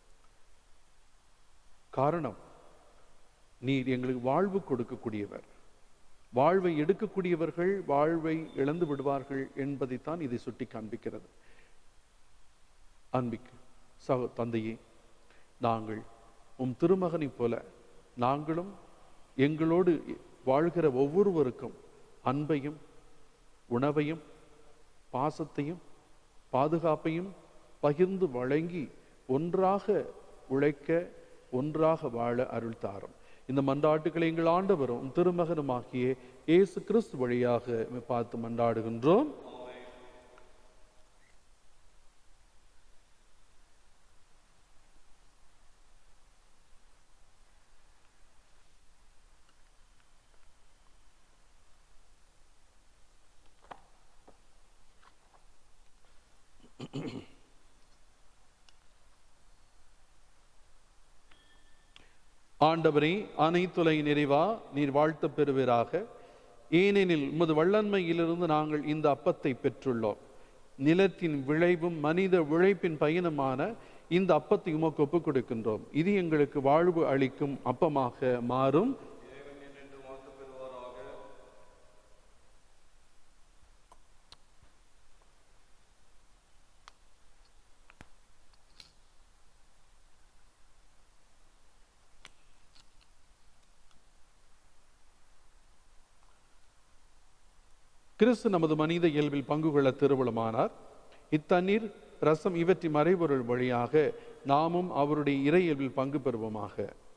காரணம் நீர் எங்களுக்கு வாழ்வு கொடுக்கக்கூடியவர் வாழ்வை எடுக்கக்கூடியவர்கள் வாழ்வை இழந்து விடுவார்கள் என்பதைத்தான் இதை சுட்டி காண்பிக்கிறது அன்பிக்கு சக தந்தையே நாங்கள் உம் திருமகனைப் போல நாங்களும் எங்களோடு வாழ்கிற ஒவ்வொருவருக்கும் அன்பையும் உணவையும் பாசத்தையும் பாதுகாப்பையும் பகிர்ந்து வழங்கி ஒன்றாக உழைக்க ஒன்றாக வாழ அருள் தாரும் இந்த மன்றாட்டுக்களை எங்கள் ஆண்டவரும் உம் திருமகனுமாகிய இயேசு கிறிஸ்து வழியாக உம்மை பார்த்து மன்றாடுகின்றோம் ஆண்டவரே அனைத்துலை நிறைவா நீர் வாழ்த்த பெறுவீராக ஏனெனில் உமது வல்லன்மையிலிருந்து நாங்கள் இந்த அப்பத்தை பெற்றுள்ளோம் நிலத்தின் விளைவும் மனித உழைப்பின் பயனுமான இந்த அப்பத்தை உமக்கு ஒப்புக் கொடுக்கின்றோம் இது எங்களுக்கு வாழ்வு அளிக்கும் அப்பமாக மாறும் இறைவன் என்றென்று வாழ்த்து பெறுவாராக கிறிஸ்து நமது மனித இயல்பில் பங்கு கொள்ள திருவுளமானார் இத்தண்ணீர் ரசம் இவற்றின் மறைபொருள் வழியாக நாமும் அவருடைய இறை இயல்பில் பங்கு பெறுவோமாக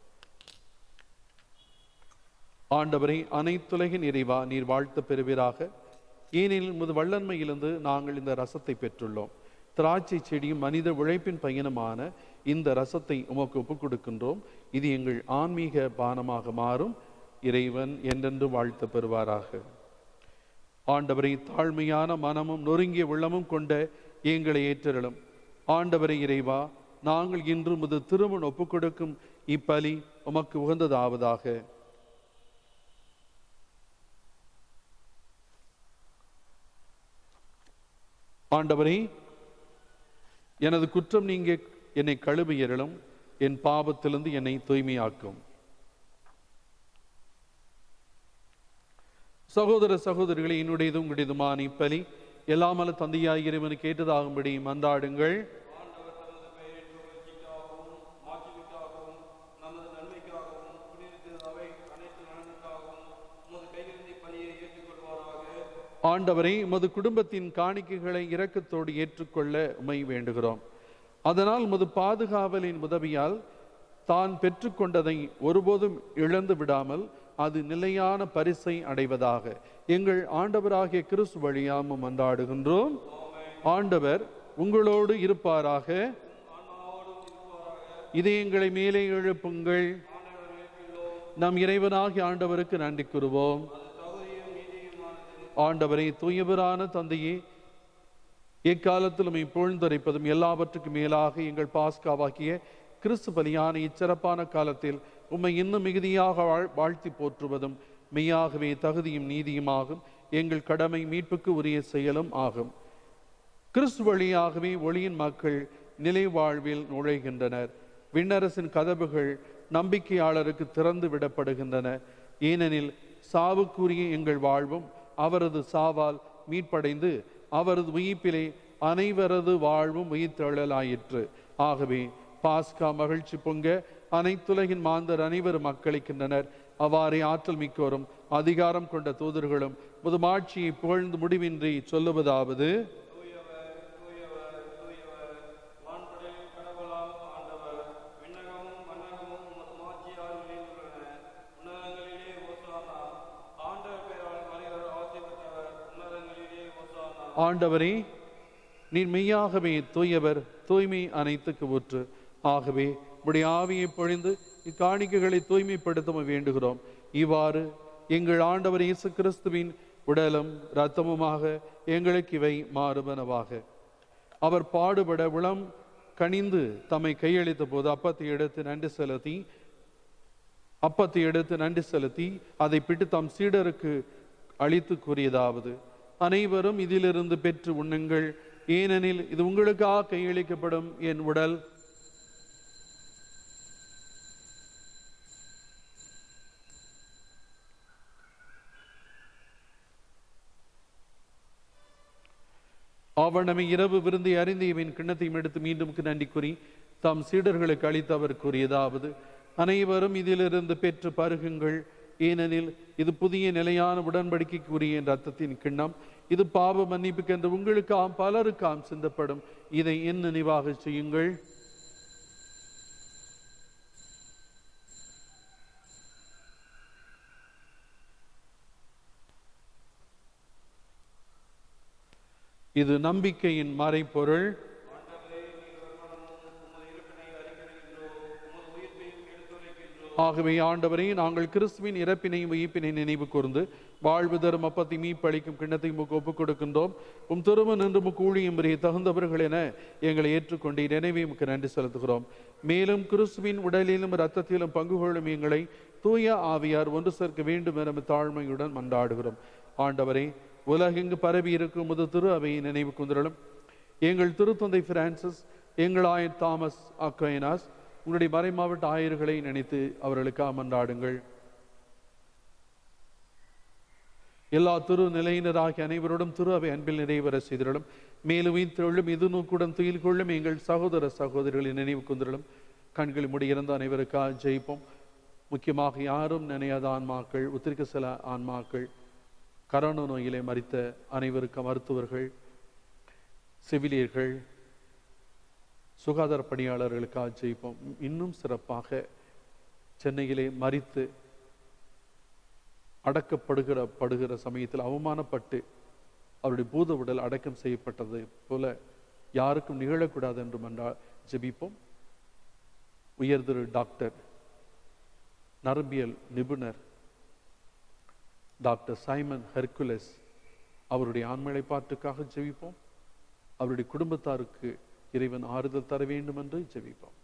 ஆண்டவரை அனைத்துலகின் இறைவா நீர் வாழ்த்த பெறுவீராக ஏனெனில் முது வல்லன்மையிலிருந்து நாங்கள் இந்த ரசத்தை பெற்றுள்ளோம் திராட்சை செடியும் மனித உழைப்பின் பயனுமான இந்த ரசத்தை உமக்கு ஒப்புக் கொடுக்கின்றோம் இது எங்கள் ஆன்மீக பானமாக மாறும் இறைவன் என்றென்று வாழ்த்த பெறுவாராக ஆண்டவரை தாழ்மையான மனமும் நொறுங்கிய உள்ளமும் கொண்ட எங்களை ஏற்றலும் ஆண்டவரை இறைவா நாங்கள் இன்று முது திருமணம் ஒப்புக் கொடுக்கும் இப்பலி உமக்கு உகந்ததாவதாக ஆண்டவரே எனது குற்றம் நீங்க என்னை கழுவியறலும் என் பாவத்திலிருந்து என்னை தூய்மையாக்கும் சகோதர சகோதரிகளை என்னுடையது உங்களுடையதுமான இப்பலி எல்லாமல்ல தந்தையாய் இறைவனுக்கு ஏற்றதாகும்படி மன்றாடுங்கள் ஆண்டவர் தமது பெயரின் புகழ்ச்சிக்காகவும் மாட்சிமிக்காகவும் நமது நன்மைக்காகவும் புனித அவை அனைத்து நலனுக்காகவும் உமது கையிலிருந்து பணியை ஏற்றுக்கொள்வாராக ஆண்டவரை உமது குடும்பத்தின் காணிக்கைகளை இரக்கத்தோடு ஏற்றுக்கொள்ள உமை வேண்டுகிறோம் அதனால் உமது பாதுகாவலின் உதவியால் தான் பெற்றுக்கொண்டதை ஒருபோதும் இழந்து விடாமல் அது நிலையான பரிசை அடைவதாக எங்கள் ஆண்டவராகிய கிறிஸ்து வழியாம மன்றாடுகின்றோம் ஆண்டவர் உங்களோடு இருப்பாராக இதயங்களை மேலே எழுப்புங்கள் நம் இறைவனாகிய ஆண்டவருக்கு நன்றி கூறுவோம் ஆண்டவரை தூயவரான தந்தையே எக்காலத்திலும் இப்பொழுதுரைப்பதும் எல்லாவற்றுக்கும் மேலாக எங்கள் பாஸ்காவாகிய கிறிஸ்து பலியான இச்சிறப்பான காலத்தில் உம்மை இன்னும் மிகுதியாக வாழ்- வாழ்த்தி போற்றுவதும் மெய்யாகவே தகுதியும் நீதியுமாகும் எங்கள் கடமை மீட்புக்கு உரிய செயலும் ஆகும் கிறிஸ்து வழியாகவே ஒளியின் மக்கள் நிலை வாழ்வில் நுழைகின்றனர் விண்ணரசின் கதவுகள் நம்பிக்கையாளருக்கு திறந்து விடப்படுகின்றன ஏனெனில் சாவுக்குரிய எங்கள் வாழ்வும் அவரது சாவால் மீட்படைந்து அவரது உயிர்ப்பிலே அனைவரது வாழ்வும் உயிர்த்தெழலாயிற்று ஆகவே பாஸ்கா மகிழ்ச்சி பொங்க அனைத்துலகின் மாந்தர் அனைவரும் மக்களிக்கின்றனர் அவ்வாறே ஆற்றல் மிக்கோரும் அதிகாரம் கொண்ட தூதர்களும் முதுமாட்சியை புகழ்ந்து முடிவின்றி சொல்லுவதாவது தூயவர் தூயவர் தூயவர் வான்படையில் கடவுளாம் ஆண்டவர் விண்ணகமும் மன்னகமும் உமது மாட்சியால் நிறைந்துள்ளன உன்னதங்களிலே ஓசானா ஆண்டவர் பெயரால் மனிதர் ஆசி பெற்றவர் உன்னதங்களிலே ஓசானா ஆண்டவரே நீர் மெய்யாகவே தூயவர் தூய்மை அனைத்துக்கு ஊற்று ஆகவே உடைய ஆவியை பொழிந்து இக்காணிக்கைகளை தூய்மைப்படுத்த வேண்டுகிறோம் இவ்வாறு எங்கள் ஆண்டவர் இயேசு கிறிஸ்துவின் உடலும் இரத்தமுமாக எங்களுக்கு இவை மாறுபனவாக அவர் பாடுபட உளம் கனிந்து தம்மை கையளித்த போது அப்பத்தை எடுத்து நன்றி செலுத்தி அப்பத்தை எடுத்து நன்றி செலுத்தி அதை பிட்டு தம் சீடருக்கு அளித்து கூறியதாவது அனைவரும் இதிலிருந்து பெற்று உண்ணுங்கள் ஏனெனில் இது உங்களுக்காக கையளிக்கப்படும் என் உடல் ஆவணமை இரவு விருந்தை அறிந்து இவன் கிண்ணத்தையும் எடுத்து மீண்டும் நன்றி கூறி தாம் சீடர்களுக்கு அளித்து அவர் கூறியதாவது அனைவரும் இதிலிருந்து பெற்று பருகுங்கள் ஏனெனில் இது புதிய நிலையான உடன்படிக்கைக்குரிய என் ரத்தத்தின் கிண்ணம் இது பாவ மன்னிப்புக்கென்று உங்களுக்காம் பலருக்காம் சிந்தப்படும் இதை என் நினைவாக செய்யுங்கள் இது நம்பிக்கையின் மறைப்பொருள் ஆகவே ஆண்டவரே நாங்கள் கிறிஸ்துவின் இறப்பினையும் உயிர்ப்பினை நினைவு கூர்ந்து வாழ்வு தரும் அப்பத்தை மீப்பளிக்கும் கிண்ணத்தை முக்கு ஒப்புக் கொடுக்கின்றோம் உம் திரும நின்று முக்கு ஊழியம் புரிய தகுந்தவர்கள் என எங்களை ஏற்றுக்கொண்டு நினைவை முக்கு நன்றி செலுத்துகிறோம் மேலும் கிறிஸ்துவின் உடலிலும் இரத்தத்திலும் பங்கு கொள்ளும் எங்களை தூய ஆவியார் ஒன்று சேர்க்க வேண்டும் என தாழ்மையுடன் மன்றாடுகிறோம் ஆண்டவரே உலகெங்கு பரவி இருக்கும் முது திரு அவையை நினைவு குந்திரலும் எங்கள் திருத்தந்தை பிரான்சிஸ் எங்கள் ஆயர் தாமஸ் அக்வைனாஸ் உங்களுடைய மறைமாவட்ட ஆயர்களை நினைத்து அவர்களுக்காக மன்றாடுங்கள் எல்லா திரு நிலையினராகிய அனைவரோடும் திரு அவை அன்பில் நிறைவர செய்திடலும் மேலும் தொழும் இது நோக்குடன் துயில் கொள்ளும் எங்கள் சகோதர சகோதரிகளின் நினைவு குந்திரலும் கண்கள் முடியிருந்த அனைவருக்காக ஜெயிப்போம் முக்கியமாக யாரும் நினையாத ஆன்மாக்கள் உத்திரிக்க சில ஆன்மாக்கள் கரோனா நோயிலே மறித்த அனைவருக்கு மருத்துவர்கள் செவிலியர்கள் சுகாதார பணியாளர்களுக்காக ஜெயிப்போம் இன்னும் சிறப்பாக சென்னையிலே மறித்து அடக்கப்படுகிற படுகிற சமயத்தில் அவமானப்பட்டு அவருடைய பூத உடல் அடக்கம் செய்யப்பட்டது போல யாருக்கும் நிகழக்கூடாது என்று மன்றா ஜெபிப்போம் உயர்திரு டாக்டர் நரம்பியல் நிபுணர் டாக்டர் சைமன் ஹெர்குலஸ் அவருடைய ஆண்மலை பாட்டுக்காக ஜெபிப்போம் அவருடைய குடும்பத்தாருக்கு இறைவன் ஆறுதல் தர வேண்டும் என்று ஜெபிப்போம்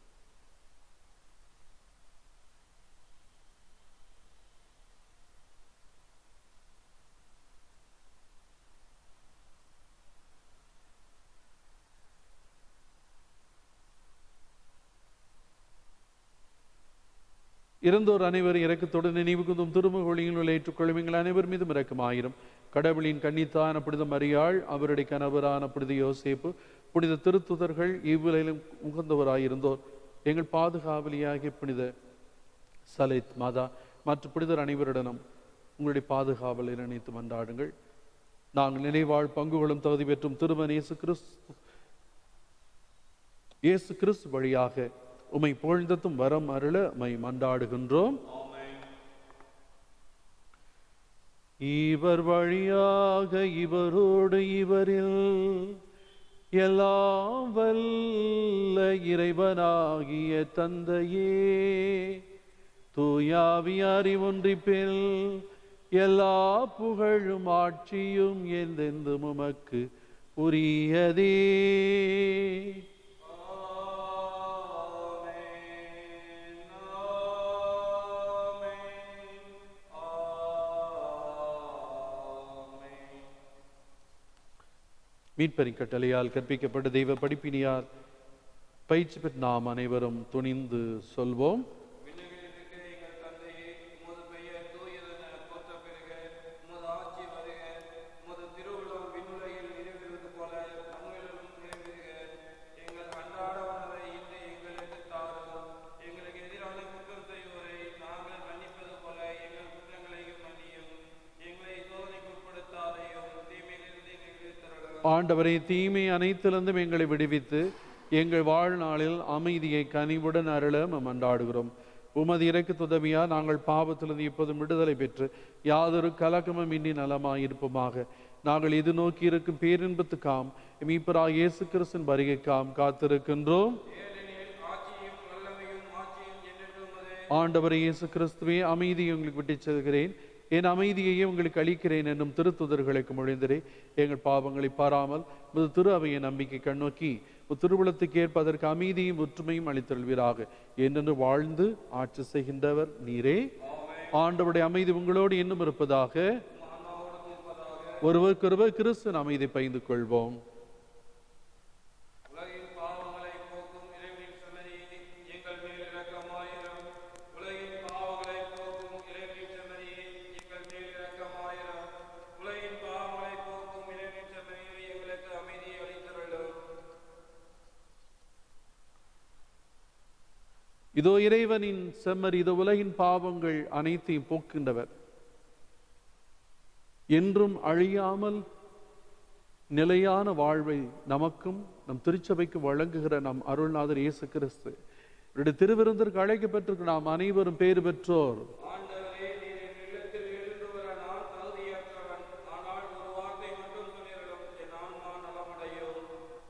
இறந்தோர் அனைவரும் இறக்கத்தோடு நினைவு குந்தும் திருமுகொழியில் ஏற்றுக்கொள்ளும் எங்கள் அனைவர் மீதும் இரக்கமாயிரும் கடவுளின் கன்னித்தான புனித மரியாள் அவருடைய கணவரான புனித யோசேப்பு புனித திருத்துதர்கள் இவ்வுலையிலும் உகந்தவராயிருந்தோர் எங்கள் பாதுகாவலியாகிய புனித சலித் மாதா மற்ற புனிதர் அனைவருடனும் உங்களுடைய பாதுகாவலை நினைத்து மன்றாடுங்கள் நாங்கள் நினைவாழ் பங்குகளும் தகுதி பெற்றும் திருமன் இயேசு கிறிஸ்து இயேசு கிறிஸ்து வழியாக உமை புகழ்ந்ததும் வரம் அருள உமை மன்றாடுகின்றோம் இவர் வழியாக இவரோடு இவரில் எல்லாம் வல்ல இறைவனாகிய தந்தையே தூயாவியாரி ஒன்றிப்பில் எல்லா புகழும் ஆட்சியும் எந்தெந்தும் உமக்கு உரியதே மீட்பரின் கட்டளையால் கற்பிக்கப்பட்ட தெய்வ படிப்பினியால் பயிற்சி பெற்ற நாம் அனைவரும் துணிந்து சொல்வோம் விண்ணுகளிலிருக்க எங்கள் தந்தையே, உமது பெயர் தூயதென போற்றப் பெறுக. உமது ஆட்சி வருக. உமது திருவுளம் விண்ணுலகில் நிறைவேறுவது போல மண்ணுலகிலும் நிறைவேறுக. எங்கள் அன்றாட உணவை இன்று எங்களுக்கு தாரும். எங்களுக்கு எதிரான குற்றம் செய்வோரை நாங்கள் மன்னிப்பது போல எங்கள் குற்றங்களையும் மன்னியும். எங்களை சோதனைக்கு உட்படுத்தாதையும் தீமையிலிருந்து எங்களை விடுவித்தருளும். ஆண்டவரை தீமை அனைத்திலிருந்தும் எங்களை விடுவித்து எங்கள் வாழ்நாளில் அமைதியை கனிவுடன் அருள உம்மை மன்றாடுகிறோம் உமது இறக்கு துதவியா நாங்கள் பாவத்திலிருந்து இப்போதும் விடுதலை பெற்று யாதொரு கலக்கமும் இன்றி நலமாயிருப்போமாக நாங்கள் இது நோக்கி இருக்கும் பேரின்பத்துக்காம் மீப்பராக இயேசு கிறிஸ்தின் வருகைக்காம் காத்திருக்கின்றோம் ஏனெனில் ஆட்சியும் வல்லமையும் மாட்சியும் என்றென்றும் உமதே. ஆண்டவரை இயேசு கிறிஸ்துவே அமைதியை உங்களுக்கு விட்டுச் செல்கிறேன் என் அமைதியையே உங்களுக்கு அளிக்கிறேன் என்னும் திருத்துதர்களுக்கு மொழிந்தரே எங்கள் பாவங்களை பாராமல் முது திரு அவையை நம்பிக்கை கண்ணோக்கி உம் திருவுளத்துக்கு ஏற்ப அதற்கு அமைதியும் ஒற்றுமையும் அளித்தருள்வீராக என்றென்று வாழ்ந்து ஆட்சி செய்கின்றவர் நீரே ஆண்டவருடைய அமைதி உங்களோடு இன்னும் இருப்பதாக ஒருவருக்கொருவர் கிறிஸ்துவின் அமைதி பகிர்ந்து கொள்வோம் உலகின் பாவங்களை போக்கும் இறைவனின் செம்மறியே, எங்கள் மேல் இரக்கமாயிரும். உலகின் பாவங்களை போக்கும் இறைவனின் செம்மறியே, எங்கள் மேல் இரக்கமாயிரும். உலகின் பாவங்களை போக்கும் இறைவனின் செம்மறியே, எங்களுக்கு அமைதியை அளித்தருளும். இதோ இறைவனின் செம்மறி இதோ உலகின் பாவங்கள் அனைத்தையும் போக்கின்றவர் என்றும் அழியாமல் நிலையான வாழ்வை நமக்கும் நம் திருச்சபைக்கு வழங்குகிற நம் அருள்நாதர் இயேசு கிறிஸ்து இவருடைய திருவிருந்திற்கு அழைக்கப்பட்டிருக்கிற நாம் அனைவரும் பேறு பெற்றோர் ஆண்டவரே, நீர் என் இல்லத்தில் எழுந்து வர நான் தகுதியற்றவன். ஆனால் ஒரு வார்த்தை மட்டும் சொல்லிவிடும், என் ஆன்மா நலமடையும்.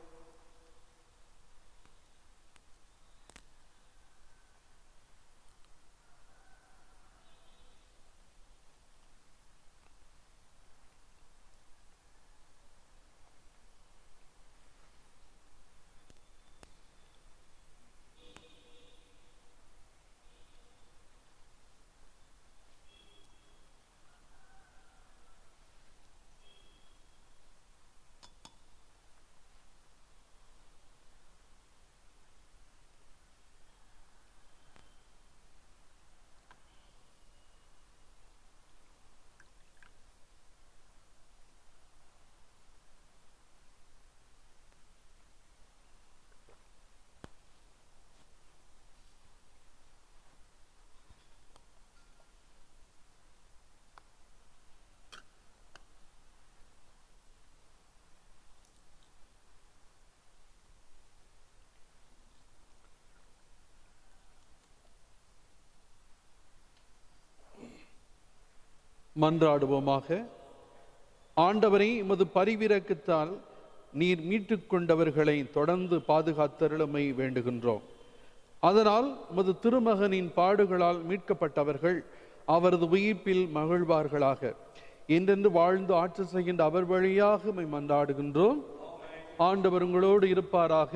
மன்றாடுவோமாக ஆண்டவரை உமது பரிவிரக்கத்தால் நீர் மீட்டுக் கொண்டவர்களை தொடர்ந்து பாதுகாத்தருளமை வேண்டுகின்றோம் அதனால் உமது திருமகனின் பாடுகளால் மீட்கப்பட்டவர்கள் அவரது உயிர்ப்பில் மகிழ்வார்களாக என்றென்று வாழ்ந்து ஆட்சி செய்கின்ற அவர் வழியாக உம்மை மன்றாடுகின்றோம் ஆண்டவர் உங்களோடு இருப்பாராக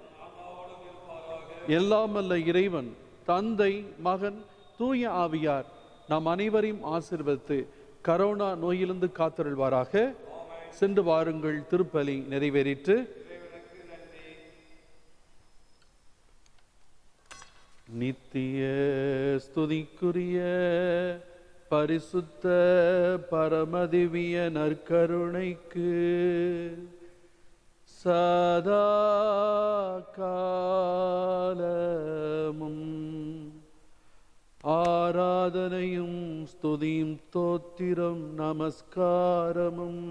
எல்லாம் அல்ல இறைவன் தந்தை மகன் தூய ஆவியார் நாம் அனைவரையும் ஆசீர்வதித்து கரோனா நோயிலிருந்து காத்தருள்வாராக சென்று வாருங்கள் திருப்பலி நிறைவேறிற்று நித்திய ஸ்துதிக்குரிய பரிசுத்த பரமதிவிய நற்கருணைக்கு சதா காலமும் ஆராதனையும் ஸ்துதியும் தோத்திரம் நமஸ்காரமும்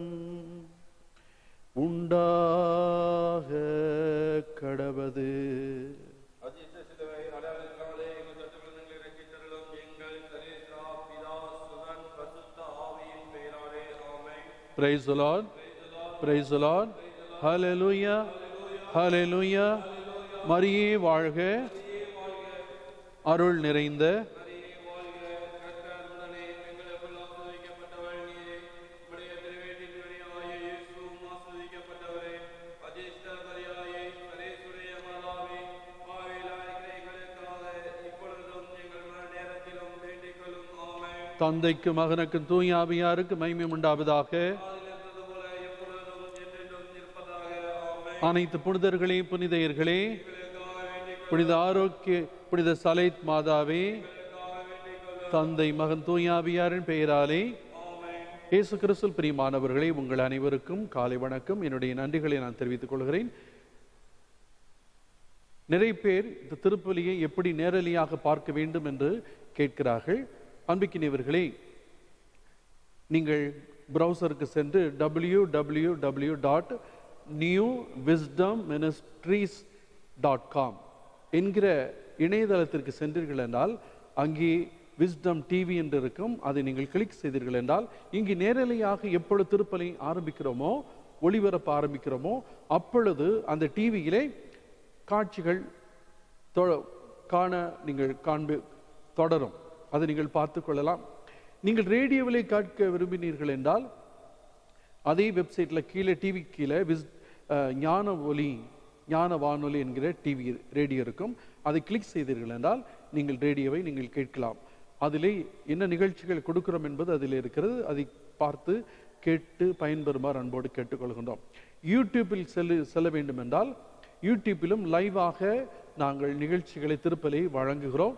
உண்டாக கடவது அஜித்த சிலுவை அடையாளத்தினாலே எங்கள் சட்டங்களை இறக்கித்தருளும் எங்கள் சரீரா பிதா சுதன் பசுத்த ஆவியின் பெயராலே ஆமென் Praise the Lord. Praise the Lord. Hallelujah. Hallelujah. மரியே வாழ்க அருள் நிறைந்த மரியே வாழ்க கர்த்தர் உடனே எங்களுக்குள் ஆசீர்வதிக்கப்பட்டவள் நீரே உம்முடைய திருவேட்டின் வழியாய இயேசுவும் ஆசீர்வதிக்கப்பட்டவரே அஜிஷ்ட மரியாயே சரேசுடைய மாதாவே பாவிலாய் எங்களுக்காக இப்பொழுதும் எங்கள் மரண நேரத்திலும் வேண்டிக் கொள்ளும் ஆமென் தந்தைக்கு மகனுக்கு தூய ஆவியாருக்கு மகிமை உண்டாவதாக ஆதிலிருந்தது போல எப்பொழுதும் என்றென்றும் இருப்பதாக ஆமென் அனைத்து புனிதர்களே புனிதையர்களே எங்களுக்காக வேண்டிக் புனித ஆரோக்கிய புனித சலைத் மாதாவே தந்தை மகன் தூய ஆவியாரின் பெயராலே இயேசு கிறிஸ்துவில் பிரியமானவர்களே உங்கள் அனைவருக்கும் காலை வணக்கம் என்னுடைய நன்றிகளை நான் தெரிவித்துக் கொள்கிறேன் நிறைய பேர் இந்த திருப்பலியை எப்படி நேரலியாக பார்க்க வேண்டும் என்று கேட்கிறார்கள் அன்பிக்கினியவர்களே நீங்கள் பிரவுசருக்கு சென்று W W W dot new wisdom ministries dot com என்கிற இணையதளத்திற்கு சென்றீர்கள் என்றால் அங்கே விஸ்டம் டிவி என்று இருக்கும் அதை நீங்கள் கிளிக் செய்தீர்கள் என்றால் இங்கு நேரலையாக எப்பொழுது திருப்பலி ஆரம்பிக்கிறோமோ ஒளிபரப்ப ஆரம்பிக்கிறோமோ அப்பொழுது அந்த டிவியிலே காட்சிகள் தொ- காண நீங்கள் காண்பு தொடரும் அதை நீங்கள் பார்த்து கொள்ளலாம் நீங்கள் ரேடியோவிலே கேட்க விரும்பினீர்கள் என்றால் அதே வெப்சைட்டில் கீழே டிவி கீழே விஸ் அஹ், ஞான ஒலி ஞான வானொலி என்கிற டிவி ரேடியோ இருக்கும் அதை கிளிக் செய்தீர்கள் என்றால் நீங்கள் ரேடியோவை நீங்கள் கேட்கலாம் அதிலே என்ன நிகழ்ச்சிகள் கொடுக்கிறோம் என்பது அதில் இருக்கிறது அதை பார்த்து கேட்டு பயன்பெறுமாறு அன்போடு கேட்டுக்கொள்கின்றோம் யூடியூப்பில் செல்லு செல்ல வேண்டும் என்றால் யூடியூப்பிலும் லைவாக நாங்கள் நிகழ்ச்சிகளை திருப்பலை வழங்குகிறோம்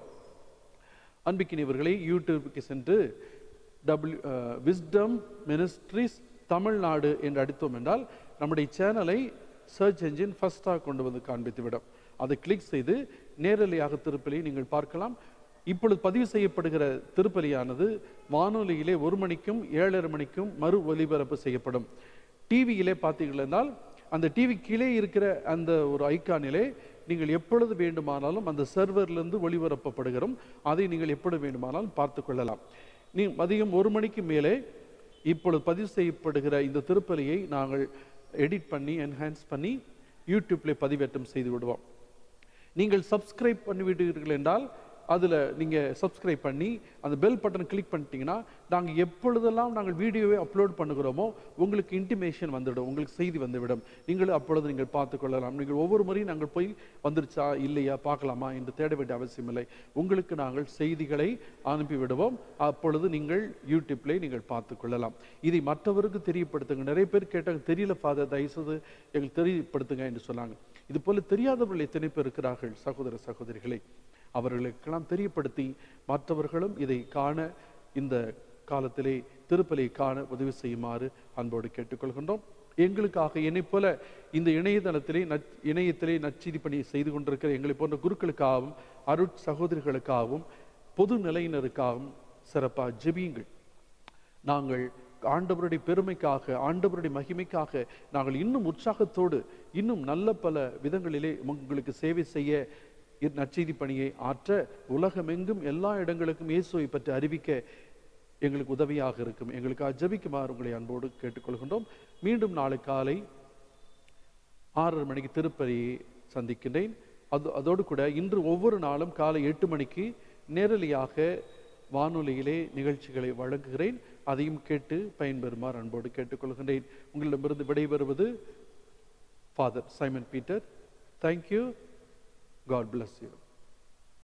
அன்பிக்கினியவர்களை யூடியூபுக்கு சென்று டபிள்யூ விஸ்டம் மினிஸ்ட்ரிஸ் தமிழ்நாடு என்று அடித்தோம் என்றால் நம்முடைய சேனலை சர்ச் என்ஜின் ஃபர்ஸ்டாக கொண்டு வந்து காண்பித்துவிடும் அதை கிளிக் செய்து நேரலையாக திருப்பலி நீங்கள் பார்க்கலாம் இப்பொழுது பதிவு செய்யப்படுகிற திருப்பலியானது வானொலியிலே ஒரு மணிக்கும் ஏழரை மணிக்கும் மறு ஒலிபரப்பு செய்யப்படும் டிவியிலே பார்த்தீர்கள் என்றால் அந்த டிவி கீழே இருக்கிற அந்த ஒரு ஐக்கானிலே நீங்கள் எப்பொழுது வேண்டுமானாலும் அந்த சர்வர்லேருந்து ஒளிபரப்பப்படுகிறோம் அதை நீங்கள் எப்பொழுது வேண்டுமானாலும் பார்த்து கொள்ளலாம் நீ மதியம் ஒரு மணிக்கு மேலே இப்பொழுது பதிவு செய்யப்படுகிற இந்த திருப்பலியை நாங்கள் எடிட் பண்ணி என்ஹான்ஸ் பண்ணி யூடியூப்ல பதிவேற்றம் செய்து விடுவோம் நீங்கள் சப்ஸ்கிரைப் பண்ணிவிட்டீர்கள் என்றால் அதில் நீங்கள் சப்ஸ்கிரைப் பண்ணி அந்த பெல் பட்டன் கிளிக் பண்ணிட்டீங்கன்னா நாங்கள் எப்பொழுதெல்லாம் நாங்கள் வீடியோவை அப்லோட் பண்ணுகிறோமோ உங்களுக்கு இன்டிமேஷன் வந்துவிடும் உங்களுக்கு செய்தி வந்துவிடும் நீங்கள் அப்பொழுது நீங்கள் பார்த்துக்கொள்ளலாம் நீங்கள் ஒவ்வொரு முறையும் நாங்கள் போய் வந்துருச்சா இல்லையா பார்க்கலாமா என்று தேட வேண்டிய அவசியமில்லை உங்களுக்கு நாங்கள் செய்திகளை அனுப்பி விடுவோம் அப்பொழுது நீங்கள் யூடியூப்ல நீங்கள் பார்த்துக்கொள்ளலாம் இதை மற்றவருக்கு தெரியப்படுத்துங்க நிறைய பேர் கேட்டாங்க தெரியல ஃபாதர் தயவுசெய்து எங்களுக்கு தெரியப்படுத்துங்க என்று சொன்னாங்க இது போல தெரியாதவர்கள் எத்தனை பேர் இருக்கிறார்கள் சகோதர சகோதரிகளை அவர்களுக்கெல்லாம் தெரியப்படுத்தி மற்றவர்களும் இதை காண இந்த காலத்திலே திருப்பலை காண உதவி செய்யுமாறு அன்போடு கேட்டுக்கொள்கின்றோம் எங்களுக்காக என்னை போல இந்த இணையதளத்திலே நச் இணையத்திலே நச்செய்தி பணி செய்து கொண்டிருக்கிற எங்களை போன்ற குருக்களுக்காகவும் அருட் சகோதரிகளுக்காகவும் பொது நிலையினருக்காகவும் சிறப்பாக ஜெபியுங்கள் நாங்கள் ஆண்டவருடைய பெருமைக்காக ஆண்டவருடைய மகிமைக்காக நாங்கள் இன்னும் உற்சாகத்தோடு இன்னும் நல்ல பல விதங்களிலே உங்களுக்கு சேவை செய்ய இந் நற்செய்தி பணியை ஆற்ற உலகமெங்கும் எல்லா இடங்களுக்கும் இயேசுவை பற்றி அறிவிக்க எங்களுக்கு உதவியாக இருக்கும் எங்களுக்கு ஜெபிக்குமாறு உங்களை அன்போடு கேட்டுக்கொள்கின்றோம் மீண்டும் நாளை காலை ஆறரை மணிக்கு திருப்பலியை சந்திக்கின்றேன் அது அதோடு கூட இன்று ஒவ்வொரு நாளும் காலை எட்டு மணிக்கு நேரலையாக வானொலியிலே நிகழ்ச்சிகளை வழங்குகிறேன் அதையும் கேட்டு பயன்பெறுமாறு அன்போடு கேட்டுக்கொள்கின்றேன் உங்களிடமிருந்து விடைபெறுவது father Simon Peter thank you God bless you